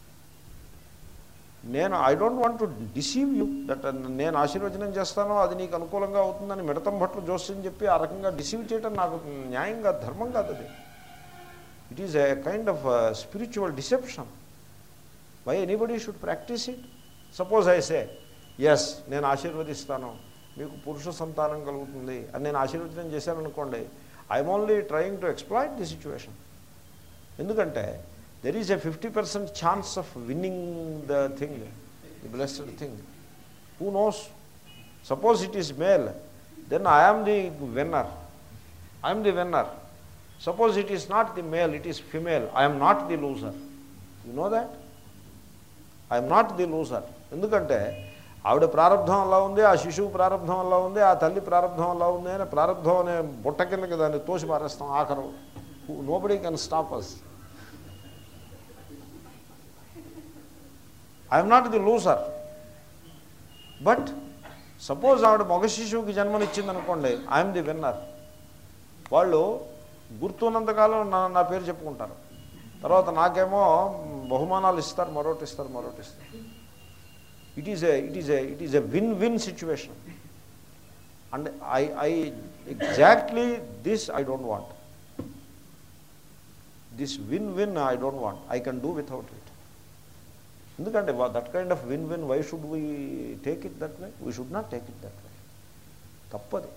A: నేను I don't want to deceive you that నేను ఆశీర్వచనం చేస్తానో అది నీకు అనుకూలంగా అవుతుందని మిడతం భట్లు జోస్యం చెప్పి ఆ రకంగా డిసీవ్ చేయడం నాకు న్యాయంగా ధర్మం కాదు అది it is a kind of spiritual deception why anybody should practise it suppose I say yes నేను ఆశీర్వదిస్తాను మీకు పురుష సంతానం కలుగుతుంది అని నేను ఆశీర్వచనం చేశాను అనుకోండి I'm only trying to exploit the situation ఎందుకంటే there is a fifty percent chance of winning the thing the blessed thing who knows suppose it is male then I am the winner I am the winner suppose it is not the male it is female I'm not the loser you know that I'm not the loser ఎందుకంటే ఆవిడ ప్రారంభం అలా ఉంది ఆ శిశువు ప్రారంభం అలా ఉంది ఆ తల్లి ప్రారంభం అలా ఉంది అని ప్రారంభం అనే బుట్ట కిందకి దాన్ని తోసి పారేస్తాం ఆఖరు nobody can stop us I'm not the loser but suppose ఆవిడ మగ శిశువుకి జన్మనిచ్చింది అనుకోండి ఐఎమ్ ది విన్నర్ వాళ్ళు గుర్తున్నంతకాలం నా నా పేరు చెప్పుకుంటారు తర్వాత నాకేమో బహుమానాలు ఇస్తారు మరొకటి ఇస్తారు మరొకటి ఇస్తారు it is a it is a it is a win win situation and I I exactly this I don't want this win win I don't want I can do without it ఎందుకంటే that kind of win win why should we take it that way we should not take it that way తప్పది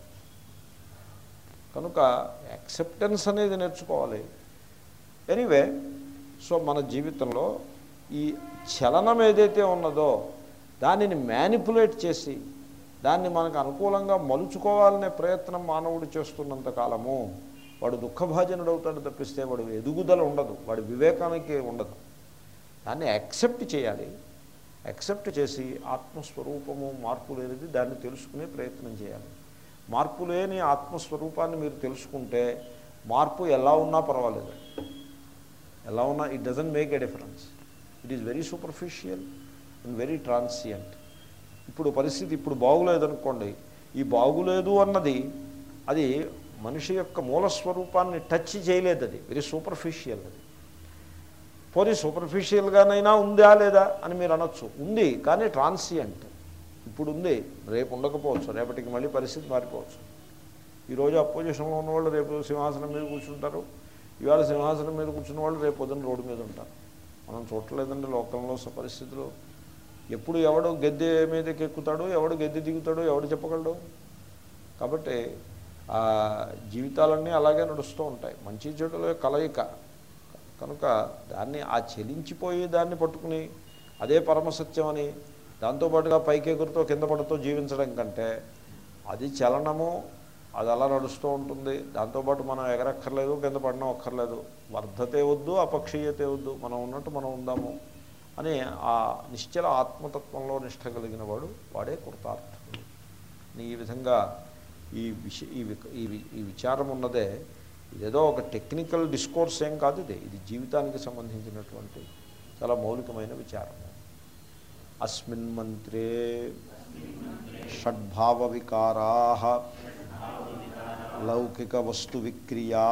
A: కనుక acceptance అనేది నేర్చుకోవాలి anyway so మన జీవితంలో ఈ చలనం ఏదైతే ఉన్నదో దానిని మ్యానిపులేట్ చేసి దాన్ని మనకు అనుకూలంగా మలుచుకోవాలనే ప్రయత్నం మానవుడు చేస్తున్నంత కాలము వాడు దుఃఖభాజనుడు అవుతాడు తప్పిస్తే వాడు ఎదుగుదల ఉండదు వాడి వివేకానికి ఉండదు దాన్ని యాక్సెప్ట్ చేయాలి యాక్సెప్ట్ చేసి ఆత్మస్వరూపము మార్పు లేనిది దాన్ని తెలుసుకునే ప్రయత్నం చేయాలి మార్పు లేని ఆత్మస్వరూపాన్ని మీరు తెలుసుకుంటే మార్పు ఎలా ఉన్నా పర్వాలేదు ఎలా ఉన్నా it doesn't make a difference it is very superficial and very transient ఇప్పుడు పరిస్థితి ఇప్పుడు బాగులేదనుకోండి ఈ బాగులేదు అన్నది అది మనిషి యొక్క మూలస్వరూపాన్ని టచ్ చేయలేదు అది వెరీ సూపర్ఫిషియల్ అది పోనీ సూపర్ఫిషియల్గానైనా ఉందా లేదా అని మీరు అనొచ్చు ఉంది కానీ ట్రాన్సియంట్ ఇప్పుడు ఉంది రేపు ఉండకపోవచ్చు రేపటికి మళ్ళీ పరిస్థితి మారిపోవచ్చు ఈరోజు అపోజిషన్లో ఉన్నవాళ్ళు రేపు సింహాసనం మీద కూర్చుంటారు ఇవాళ సింహాసనం మీద కూర్చున్న వాళ్ళు రేపు పొద్దున్న రోడ్డు మీద ఉంటారు మనం చూడలేదండి లోకంలో స- పరిస్థితులు ఎప్పుడు ఎవడు గద్దె మీదకి ఎక్కుతాడు ఎవడు గద్దె దిగుతాడో ఎవడు చెప్పగలడు కాబట్టి ఆ జీవితాలన్నీ అలాగే నడుస్తూ ఉంటాయి మంచి చెడుల కలయిక కనుక దాన్ని ఆ చెలించిపోయి దాన్ని పట్టుకుని అదే పరమసత్యం అని దాంతోపాటుగా పైకి ఎగురుతో కింద పడుతూ జీవించడం కంటే అది చలనము అది అలా నడుస్తూ ఉంటుంది దాంతోపాటు మనం ఎగరక్కర్లేదు కింద పడడం అక్కర్లేదు వర్ధతే వద్దు అపక్షీయతే వద్దు మనం ఉన్నట్టు మనం ఉందాము అని ఆ నిశ్చల ఆత్మతత్వంలో నిష్ట కలిగిన వాడు వాడే కృతార్థుడు అని ఈ విధంగా ఈ విష ఈ విక- ఈ వి- ఈ విచారం ఉన్నదే ఇదేదో ఒక టెక్నికల్ డిస్కోర్స్ ఏం కాదు ఇది ఇది జీవితానికి సంబంధించినటువంటి చాలా మౌలికమైన విచారము అస్మిన్ మంత్రే షడ్భావ వికారా లౌకిక వస్తు విక్రియా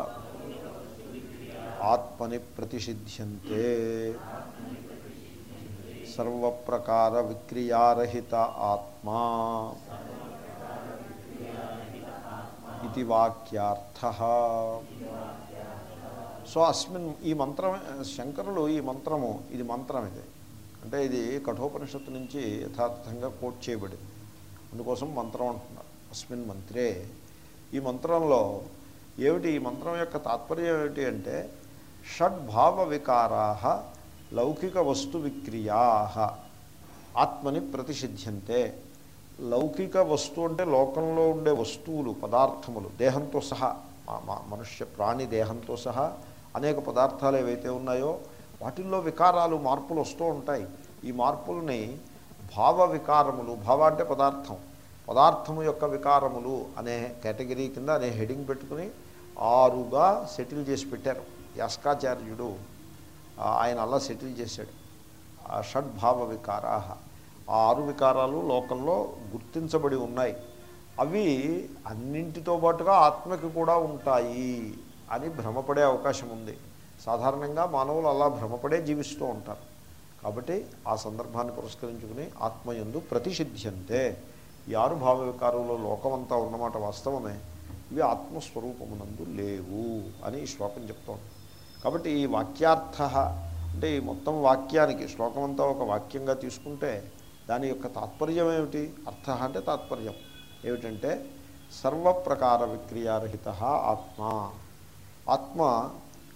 A: ఆత్మని ప్రతిషిధ్యంతే సర్వప్రకార విక్రియారహిత ఆత్మా ఇది వాక్యార్థ సో అస్మిన్ ఈ మంత్రం శంకరులు ఈ మంత్రము ఇది మంత్రం ఇది అంటే ఇది కఠోపనిషత్తు నుంచి యథార్థంగా కోట్ చేయబడింది అందుకోసం మంత్రం అంటున్నారు అస్మిన్ మంత్రే ఈ మంత్రంలో ఏమిటి ఈ మంత్రం యొక్క తాత్పర్యం ఏమిటి అంటే షడ్భావ వికారా లౌకిక వస్తు విక్రియా ఆత్మని ప్రతిషిధ్యంతే లౌకిక వస్తువు అంటే లోకంలో ఉండే వస్తువులు పదార్థములు దేహంతో సహా మా- మా మనుష్య ప్రాణి దేహంతో సహా అనేక పదార్థాలు ఏవైతే ఉన్నాయో వాటిల్లో వికారాలు మార్పులు వస్తూ ఉంటాయి ఈ మార్పుల్ని భావ వికారములు భావ అంటే పదార్థం పదార్థము యొక్క వికారములు అనే కేటగిరీ కింద అనే హెడింగ్ పెట్టుకుని ఆరుగా సెటిల్ చేసి పెట్టారు యాస్కాచార్యుడు ఆ, ఆయన అలా సెటిల్ చేశాడు ఆ షడ్భావ వికారా ఆ ఆరు వికారాలు లోకంలో గుర్తించబడి ఉన్నాయి అవి అన్నింటితో పాటుగా ఆత్మకి కూడా ఉంటాయి అని భ్రమపడే అవకాశం ఉంది సాధారణంగా మానవులు అలా భ్రమపడే జీవిస్తూ ఉంటారు కాబట్టి ఆ సందర్భాన్ని పురస్కరించుకుని ఆత్మయందు ప్రతిషిధ్యంతే ఈ ఆరు భావ వికారంలో లోకమంతా ఉన్నమాట వాస్తవమే ఇవి ఆత్మస్వరూపమునందు లేవు అని ఈ శ్లోకం చెప్తోంది కాబట్టి ఈ వాక్యార్థ అంటే ఈ మొత్తం వాక్యానికి శ్లోకం అంతా ఒక వాక్యంగా తీసుకుంటే దాని యొక్క తాత్పర్యం ఏమిటి అర్థ అంటే తాత్పర్యం ఏమిటంటే సర్వప్రకార విక్రియారహిత ఆత్మ ఆత్మ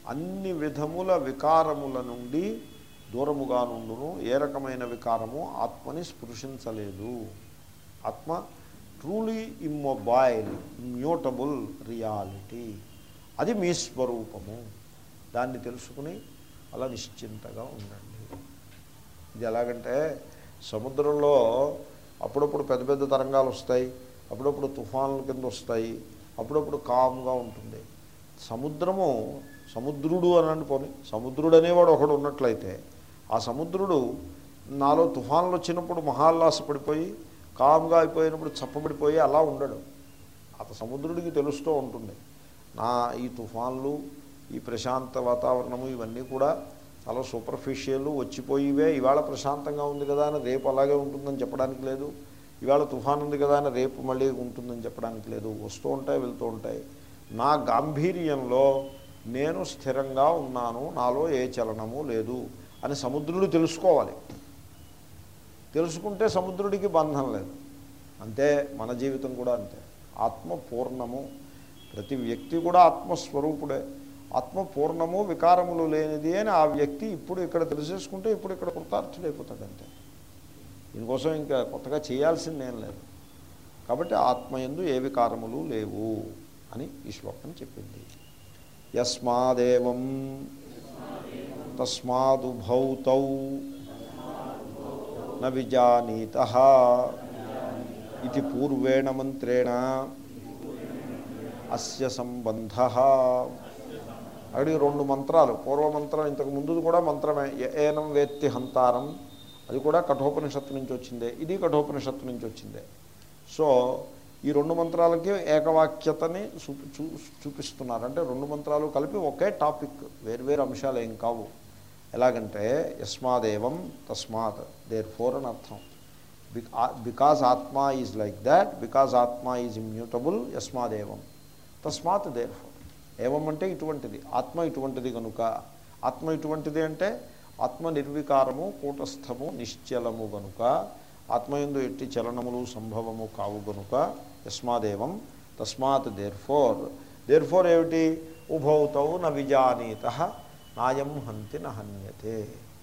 A: అన్ని విధముల వికారముల నుండి దూరముగా నుండును ఏ రకమైన వికారము ఆత్మని స్పృశించలేదు ఆత్మ ట్రూలీ ఇమ్మొబైల్ మ్యూటబుల్ రియాలిటీ అది మీ స్వరూపము దాన్ని తెలుసుకుని అలా నిశ్చింతగా ఉండండి ఇది ఎలాగంటే సముద్రంలో అప్పుడప్పుడు పెద్ద పెద్ద తరంగాలు వస్తాయి అప్పుడప్పుడు తుఫానుల కింద వస్తాయి అప్పుడప్పుడు కామ్గా ఉంటుంది సముద్రము సముద్రుడు అని పోని సముద్రుడు అనేవాడు ఒకడు ఉన్నట్లయితే ఆ సముద్రుడు నాలో తుఫాన్లు వచ్చినప్పుడు మహాల్లాసపడిపోయి కామ్గా అయిపోయినప్పుడు చప్పబడిపోయి అలా ఉండడు అత సముద్రుడికి తెలుస్తూ ఉంటుంది నా ఈ తుఫాన్లు ఈ ప్రశాంత వాతావరణము ఇవన్నీ కూడా చాలా సూపర్ఫిషియల్ వచ్చిపోయివే ఇవాళ ప్రశాంతంగా ఉంది కదా అని రేపు అలాగే ఉంటుందని చెప్పడానికి లేదు ఇవాళ తుఫాన్ ఉంది కదా అని రేపు మళ్ళీ ఉంటుందని చెప్పడానికి లేదు వస్తూ ఉంటాయి వెళ్తూ ఉంటాయి నా గాంభీర్యంలో నేను స్థిరంగా ఉన్నాను నాలో ఏ చలనము లేదు అని సముద్రుడు తెలుసుకోవాలి తెలుసుకుంటే సముద్రుడికి బంధం లేదు అంతే మన జీవితం కూడా అంతే ఆత్మ పూర్ణము ప్రతి వ్యక్తి కూడా ఆత్మస్వరూపుడే ఆత్మ పూర్ణము వికారములు లేనిది అని ఆ వ్యక్తి ఇప్పుడు ఇక్కడ తెలిసేసుకుంటే ఇప్పుడు ఇక్కడ కృతార్థుడైపోతాడు అంతే దీనికోసం ఇంకా కొత్తగా చేయాల్సిందేం లేదు కాబట్టి ఆత్మ ఎందు ఏ వికారములు లేవు అని ఈ శ్లోకం చెప్పింది యస్మాదేవం తస్మాదుభౌతౌ న విజానీత ఇది పూర్వేణ మంత్రేణ అస్య సంబంధ అక్కడికి రెండు మంత్రాలు పూర్వమంత్రం ఇంతకు ముందు కూడా మంత్రమే య ఏనం వేత్తి హంతారం అది కూడా కఠోపనిషత్తు నుంచి వచ్చిందే ఇది కఠోపనిషత్తు నుంచి వచ్చిందే సో ఈ రెండు మంత్రాలకి ఏకవాక్యతని చూపి చూ చూపిస్తున్నారు అంటే రెండు మంత్రాలు కలిపి ఒకే టాపిక్ వేర్వేరు అంశాలు ఏం కావు ఎలాగంటే యస్మాదేవం తస్మాత్ దేర్ ఫోర్ అని అర్థం because atma is like that because atma is immutable యస్మాదేవం తస్మాత్ దేర్ ఫోర్ ఏవం అంటే ఇటువంటిది ఆత్మ ఇటువంటిది కనుక ఆత్మ ఇటువంటిది అంటే ఆత్మ నిర్వికారము కూటస్థము నిశ్చలము గనుక ఆత్మయందు ఎట్టి చలనములు సంభవము కావు గనుక యస్మాదేవం తస్మాత్ దేర్ ఫోర్ దేర్ ఫోర్ ఏమిటి ఉభౌతౌ న విజానీత నాయం హంతి న హన్యతే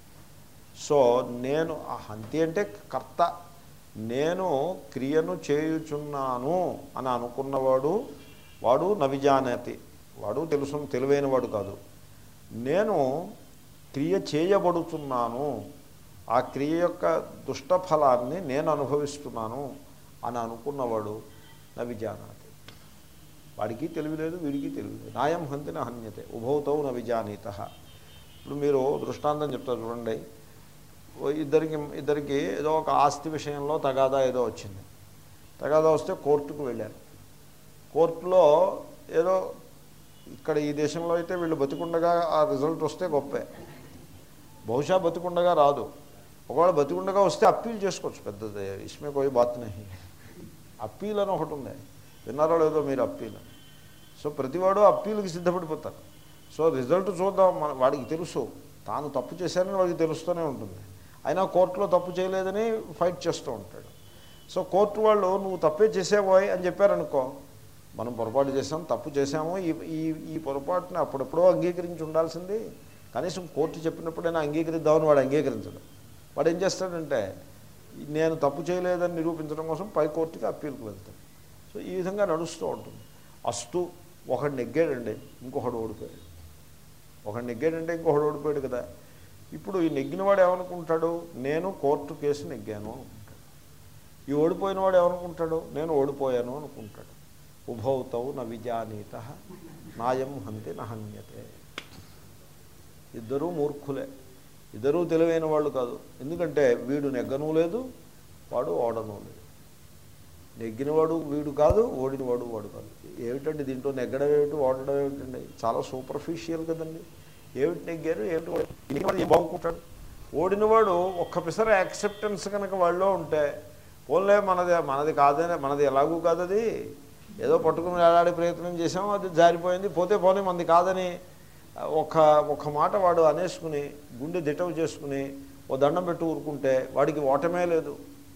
A: సో నేను ఆ హంతి అంటే కర్త నేను క్రియను చేయుచున్నాను అని అనుకున్నవాడు వాడు నవిజానతి వాడు తెలుసు తెలివైన వాడు కాదు నేను క్రియ చేయబడుతున్నాను ఆ క్రియ యొక్క దుష్ట ఫలాన్ని నేను అనుభవిస్తున్నాను అని అనుకున్నవాడు నవిజానాతి వాడికి తెలివి లేదు వీడికి తెలివి లేదు నాయం హంతిన హన్యతే ఉభౌతౌ నవిజానీత ఇప్పుడు మీరు దృష్టాంతం చెప్తారు చూడండి ఓ ఇద్దరికి ఇద్దరికి ఏదో ఒక ఆస్తి విషయంలో తగాదా ఏదో వచ్చింది తగాదా వస్తే కోర్టుకు వెళ్ళారు కోర్టులో ఏదో ఇక్కడ ఈ దేశంలో అయితే వీళ్ళు బతికుండగా ఆ రిజల్ట్ వస్తే గొప్పే బహుశా బతికుండగా రాదు ఒకవేళ బతికుండగా వస్తే అప్పీల్ చేసుకోవచ్చు పెద్దది ఇస్మే కోయి బాత్ నహి అప్పీల్ అని ఒకటి ఉంది విన్నారో లేదో మీరు అప్పీల్ సో ప్రతివాడు అప్పీల్కి సిద్ధపడిపోతారు సో రిజల్ట్ చూద్దాం మన వాడికి తెలుసు తాను తప్పు చేశానని వాడికి తెలుస్తూనే ఉంటుంది అయినా కోర్టులో తప్పు చేయలేదని ఫైట్ చేస్తూ ఉంటాడు సో కోర్టు వాళ్ళు నువ్వు తప్పే చేసేవోయ్ అని చెప్పారనుకో మనం పొరపాటు చేసాం తప్పు చేసాము ఈ ఈ ఈ పొరపాటుని అప్పుడెప్పుడో అంగీకరించి ఉండాల్సింది కనీసం కోర్టు చెప్పినప్పుడైనా అంగీకరిద్దామని వాడు అంగీకరించడు వాడు ఏం చేస్తాడంటే నేను తప్పు చేయలేదని నిరూపించడం కోసం పై కోర్టుకి అప్పీల్కి వెళ్తాడు సో ఈ విధంగా నడుస్తూ ఉంటుంది అస్తు ఒకడు నెగ్గాడండి ఇంకొకడు ఓడిపోయాడు ఒకడు నెగ్గాడంటే ఇంకొకడు ఓడిపోయాడు కదా ఇప్పుడు ఈ నెగ్గినవాడు ఏమనుకుంటాడు నేను కోర్టు కేసు నెగ్గాను అనుకుంటాడు ఈ ఓడిపోయిన వాడు ఏమనుకుంటాడు నేను ఓడిపోయాను అనుకుంటాడు ఉభౌతౌ న విజానీత నాయం హంతి నహన్యతే ఇద్దరూ మూర్ఖులే ఇద్దరూ తెలివైన వాళ్ళు కాదు ఎందుకంటే వీడు నెగ్గను లేదు వాడు ఓడను లేదు నెగ్గినవాడు వీడు కాదు ఓడినవాడు వాడు కాదు ఏమిటండి దీంట్లో నెగ్గడం ఏమిటి ఓడడం ఏమిటండి చాలా సూపర్ఫిషియల్ కదండి ఏమిటి నెగ్గారు ఏమిటి ఓడి- నెగ్గినవాడు ఏం బాగుంటాడు ఓడినవాడు ఒక్క పిసర యాక్సెప్టెన్స్ కనుక వాళ్ళలో ఉంటే పోన్లే మనది మనది కాదనే మనది ఎలాగూ కాదు అది ఏదో పట్టుకుని వేలాడే ప్రయత్నం చేసాం అది జారిపోయింది పోతే పోనీ మనది కాదని ఒక ఒక మాట వాడు అనేసుకుని గుండె దిటవు చేసుకుని ఓ దండం పెట్టి ఊరుకుంటే వాడికి ఓటమే లేదు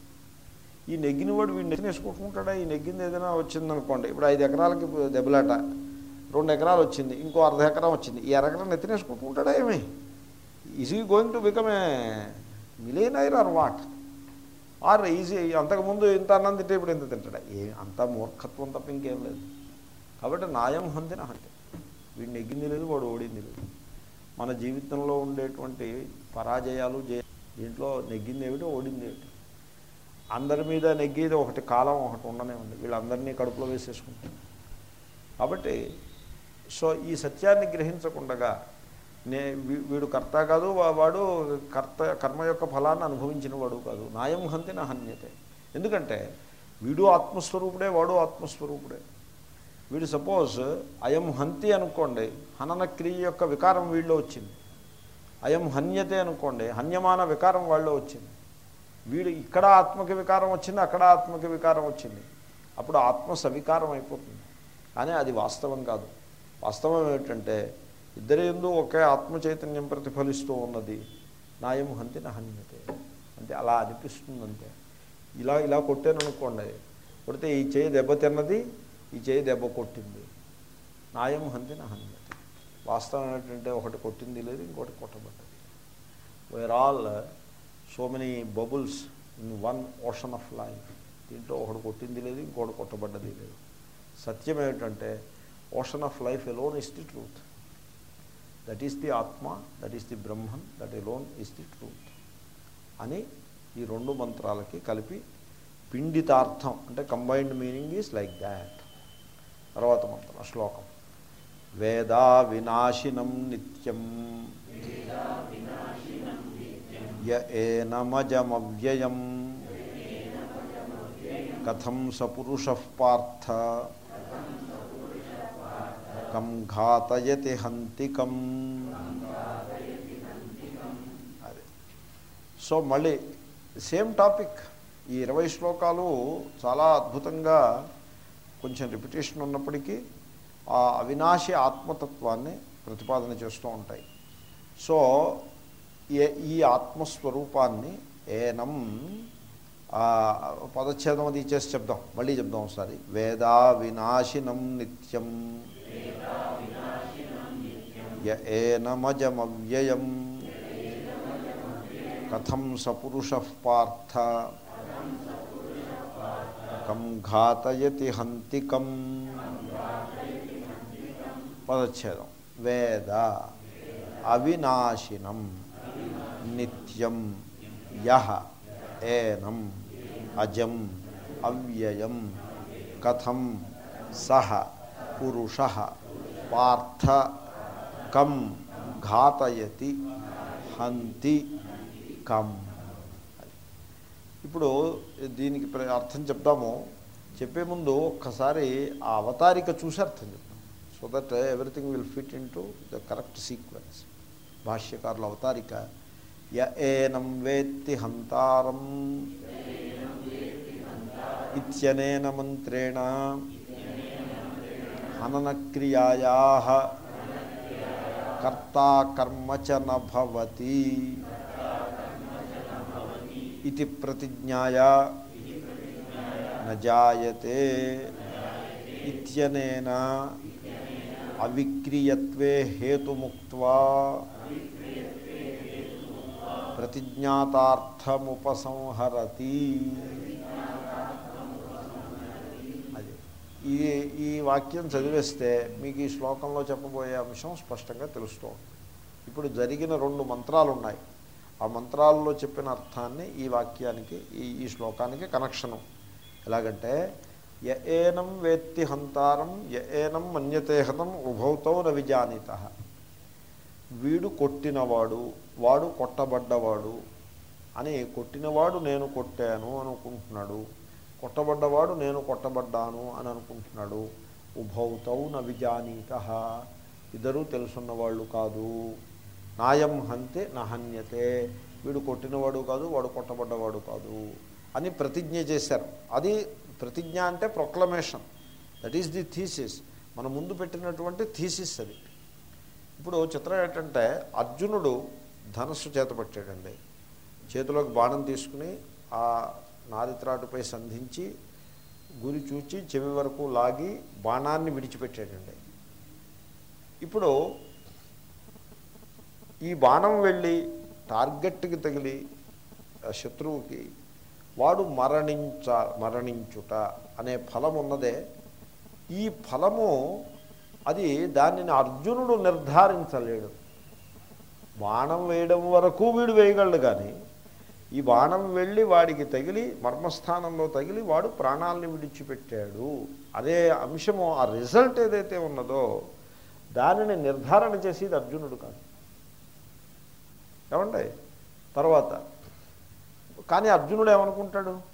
A: ఈ నెగ్గిన వాడు వీడు నెగ్గిన వేసుకుంటుంటాడా ఈ నెగ్గింది ఏదైనా వచ్చిందనుకోండి ఇప్పుడు ఐదు ఎకరాలకి దెబ్బలాట రెండు ఎకరాలు వచ్చింది ఇంకో అర్ధ ఎకరం వచ్చింది ఈ అరెకరం నెత్తినేసుకుంటుంటాడా ఏమి is he going to become a millionaire or what or is he అంతకుముందు ఇంత అన్నం తింటే ఇప్పుడు ఇంత తింటాడా ఏ అంత మూర్ఖత్వం తప్ప ఇంకేం లేదు కాబట్టి నాయం హంతిన హంతి వీడు నెగ్గింది లేదు వాడు ఓడింది లేదు మన జీవితంలో ఉండేటువంటి పరాజయాలు జయ దీంట్లో నెగ్గింది ఏమిటి ఓడింది ఏమిటి అందరి మీద నెగ్గేది ఒకటి కాలం ఒకటి ఉండనే ఉంది వీళ్ళందరినీ కడుపులో వేసేసుకుంటారు కాబట్టి సో ఈ సత్యాన్ని గ్రహించకుండగా నే వీ- వీడు కర్త కాదు వా- వాడు కర్త కర్మ యొక్క ఫలాన్ని అనుభవించిన వాడు కాదు నాయం హంతి నా హన్యతే ఎందుకంటే వీడు ఆత్మస్వరూపుడే వాడు ఆత్మస్వరూపుడే వీడు సపోజ్ అయం హంతి అనుకోండి హనన క్రియ యొక్క వికారం వీళ్ళలో వచ్చింది అయం హన్యతే అనుకోండి హన్యమాన వికారం వాళ్ళలో వచ్చింది వీడు ఇక్కడ ఆత్మకి వికారం వచ్చింది అక్కడ ఆత్మకి వికారం వచ్చింది అప్పుడు ఆత్మ సవికారం అయిపోతుంది కానీ అది వాస్తవం కాదు వాస్తవం ఏమిటంటే ఇద్దరి ఎందు ఒకే ఆత్మ చైతన్యం ప్రతిఫలిస్తూ ఉన్నది నాయం హంతి నహన్యతే అంటే అలా అనిపిస్తుంది అంతే ఇలా ఇలా కొట్టాను అనుకోండి కొడితే ఈ చేయి దెబ్బ తిన్నది ఈ చేయి దెబ్బ కొట్టింది నాయం హంతి నహన్యతే వాస్తవం ఏంటంటే ఒకటి కొట్టింది లేదు ఇంకోటి కొట్టబడ్డది where all so many bubbles in one ocean of life దీంట్లో ఒకటి కొట్టింది లేదు ఇంకోటి కొట్టబడ్డది లేదు సత్యం ఏమిటంటే ocean of life alone is the truth that is the atma that is the Brahman that alone is the truth అని ఈ రెండు మంత్రాలకి కలిపి పిండితార్థం అంటే combined meaning is like that తర్వాత మంత్రం శ్లోకం వేదా వినాశినం నిత్యం య ఏనమజమవ్యయం కథం సపురుష పార్థ కం ఘాతయతి హంతికం అదే సో మళ్ళీ సేమ్ టాపిక్ ఈ ఇరవై శ్లోకాలు చాలా అద్భుతంగా కొంచెం రిపిటేషన్ ఉన్నప్పటికీ ఆ అవినాశి ఆత్మతత్వాన్ని ప్రతిపాదన చేస్తూ ఉంటాయి సో ఏ ఈ ఆత్మస్వరూపాన్ని ఏనం ఆ, పదచ్ఛేదం అది చేసి చెప్దాం మళ్ళీ చెప్దాం ఒకసారి వేదా వినాశినం నిత్యం య ఏనమజమవ్యయం కథం సపురుష పార్థ కం ఘాతయతి హంతికం పదచ్ఛేదం వేద అవినాశినం నిత్యం యహ ఏనం అజం అవ్యయం కథం సహ పురుష పార్థ కం ఘాతయతి హంతి కం ఇప్పుడు దీనికి ప్ర- అర్థం చెప్దాము చెప్పే ముందు ఒక్కసారి ఆ అవతారిక చూసి అర్థం చెప్తాం so that everything will fit in to the correct sequence భాష్యకారుల అవతారిక య ఏనం వేత్తి హంతారం ఇత్యనేన మంత్రేణ హననక్రియాయా కర్తా కర్మ చ నభవతి ఇది ప్రతిజ్ఞాయా నజాయతే ఇత్యనేన అవిక్రియత్వే హేతుముక్త్వా ప్రతిజ్ఞాతార్థముపసంహరతి అది ఈ ఈ వాక్యం చదివేస్తే మీకు ఈ శ్లోకంలో చెప్పబోయే అంశం స్పష్టంగా తెలుస్తూ ఉంటుంది ఇప్పుడు జరిగిన రెండు మంత్రాలు ఉన్నాయి ఆ మంత్రాల్లో చెప్పిన అర్థాన్ని ఈ వాక్యానికి ఈ ఈ శ్లోకానికి కనెక్షను ఎలాగంటే య ఏనం వేత్తి హంతారం య ఏనం మన్యతే హతం ఉభౌతౌ న విజానీత వీడు కొట్టినవాడు వాడు కొట్టబడ్డవాడు అని కొట్టినవాడు నేను కొట్టాను అనుకుంటున్నాడు కొట్టబడ్డవాడు నేను కొట్టబడ్డాను అని అనుకుంటున్నాడు ఉభౌతౌ న విజానీత ఇద్దరూ తెలుసున్న వాళ్ళు కాదు నాయం హంతే నహన్యతే వీడు కొట్టినవాడు కాదు వాడు కొట్టబడ్డవాడు కాదు అని ప్రతిజ్ఞ చేశారు అది ప్రతిజ్ఞ అంటే proclamation that is the thesis మన ముందు పెట్టినటువంటి థీసిస్ అది ఇప్పుడు చిత్రం ఏంటంటే అర్జునుడు ధనస్సు చేతపట్టాడండి చేతిలోకి బాణం తీసుకుని ఆ నారిత్రాటుపై సంధించి గురి చూచి చెవి వరకు లాగి బాణాన్ని విడిచిపెట్టాడండి ఇప్పుడు ఈ బాణం వెళ్ళి టార్గెట్కి తగిలి ఆ శత్రువుకి వాడు మరణించ మరణించుట అనే ఫలం ఉన్నదే ఈ ఫలము అది దానిని అర్జునుడు నిర్ధారించలేడు బాణం వేయడం వరకు వీడు వేయగలడు కానీ ఈ బాణం వెళ్ళి వాడికి తగిలి మర్మస్థానంలో తగిలి వాడు ప్రాణాలని విడిచిపెట్టాడు అదే అంశము ఆ రిజల్ట్ ఏదైతే ఉన్నదో దానిని నిర్ధారణ చేసేది అర్జునుడు కాదు ఏమండి తర్వాత కానీ అర్జునుడు ఏమనుకుంటాడు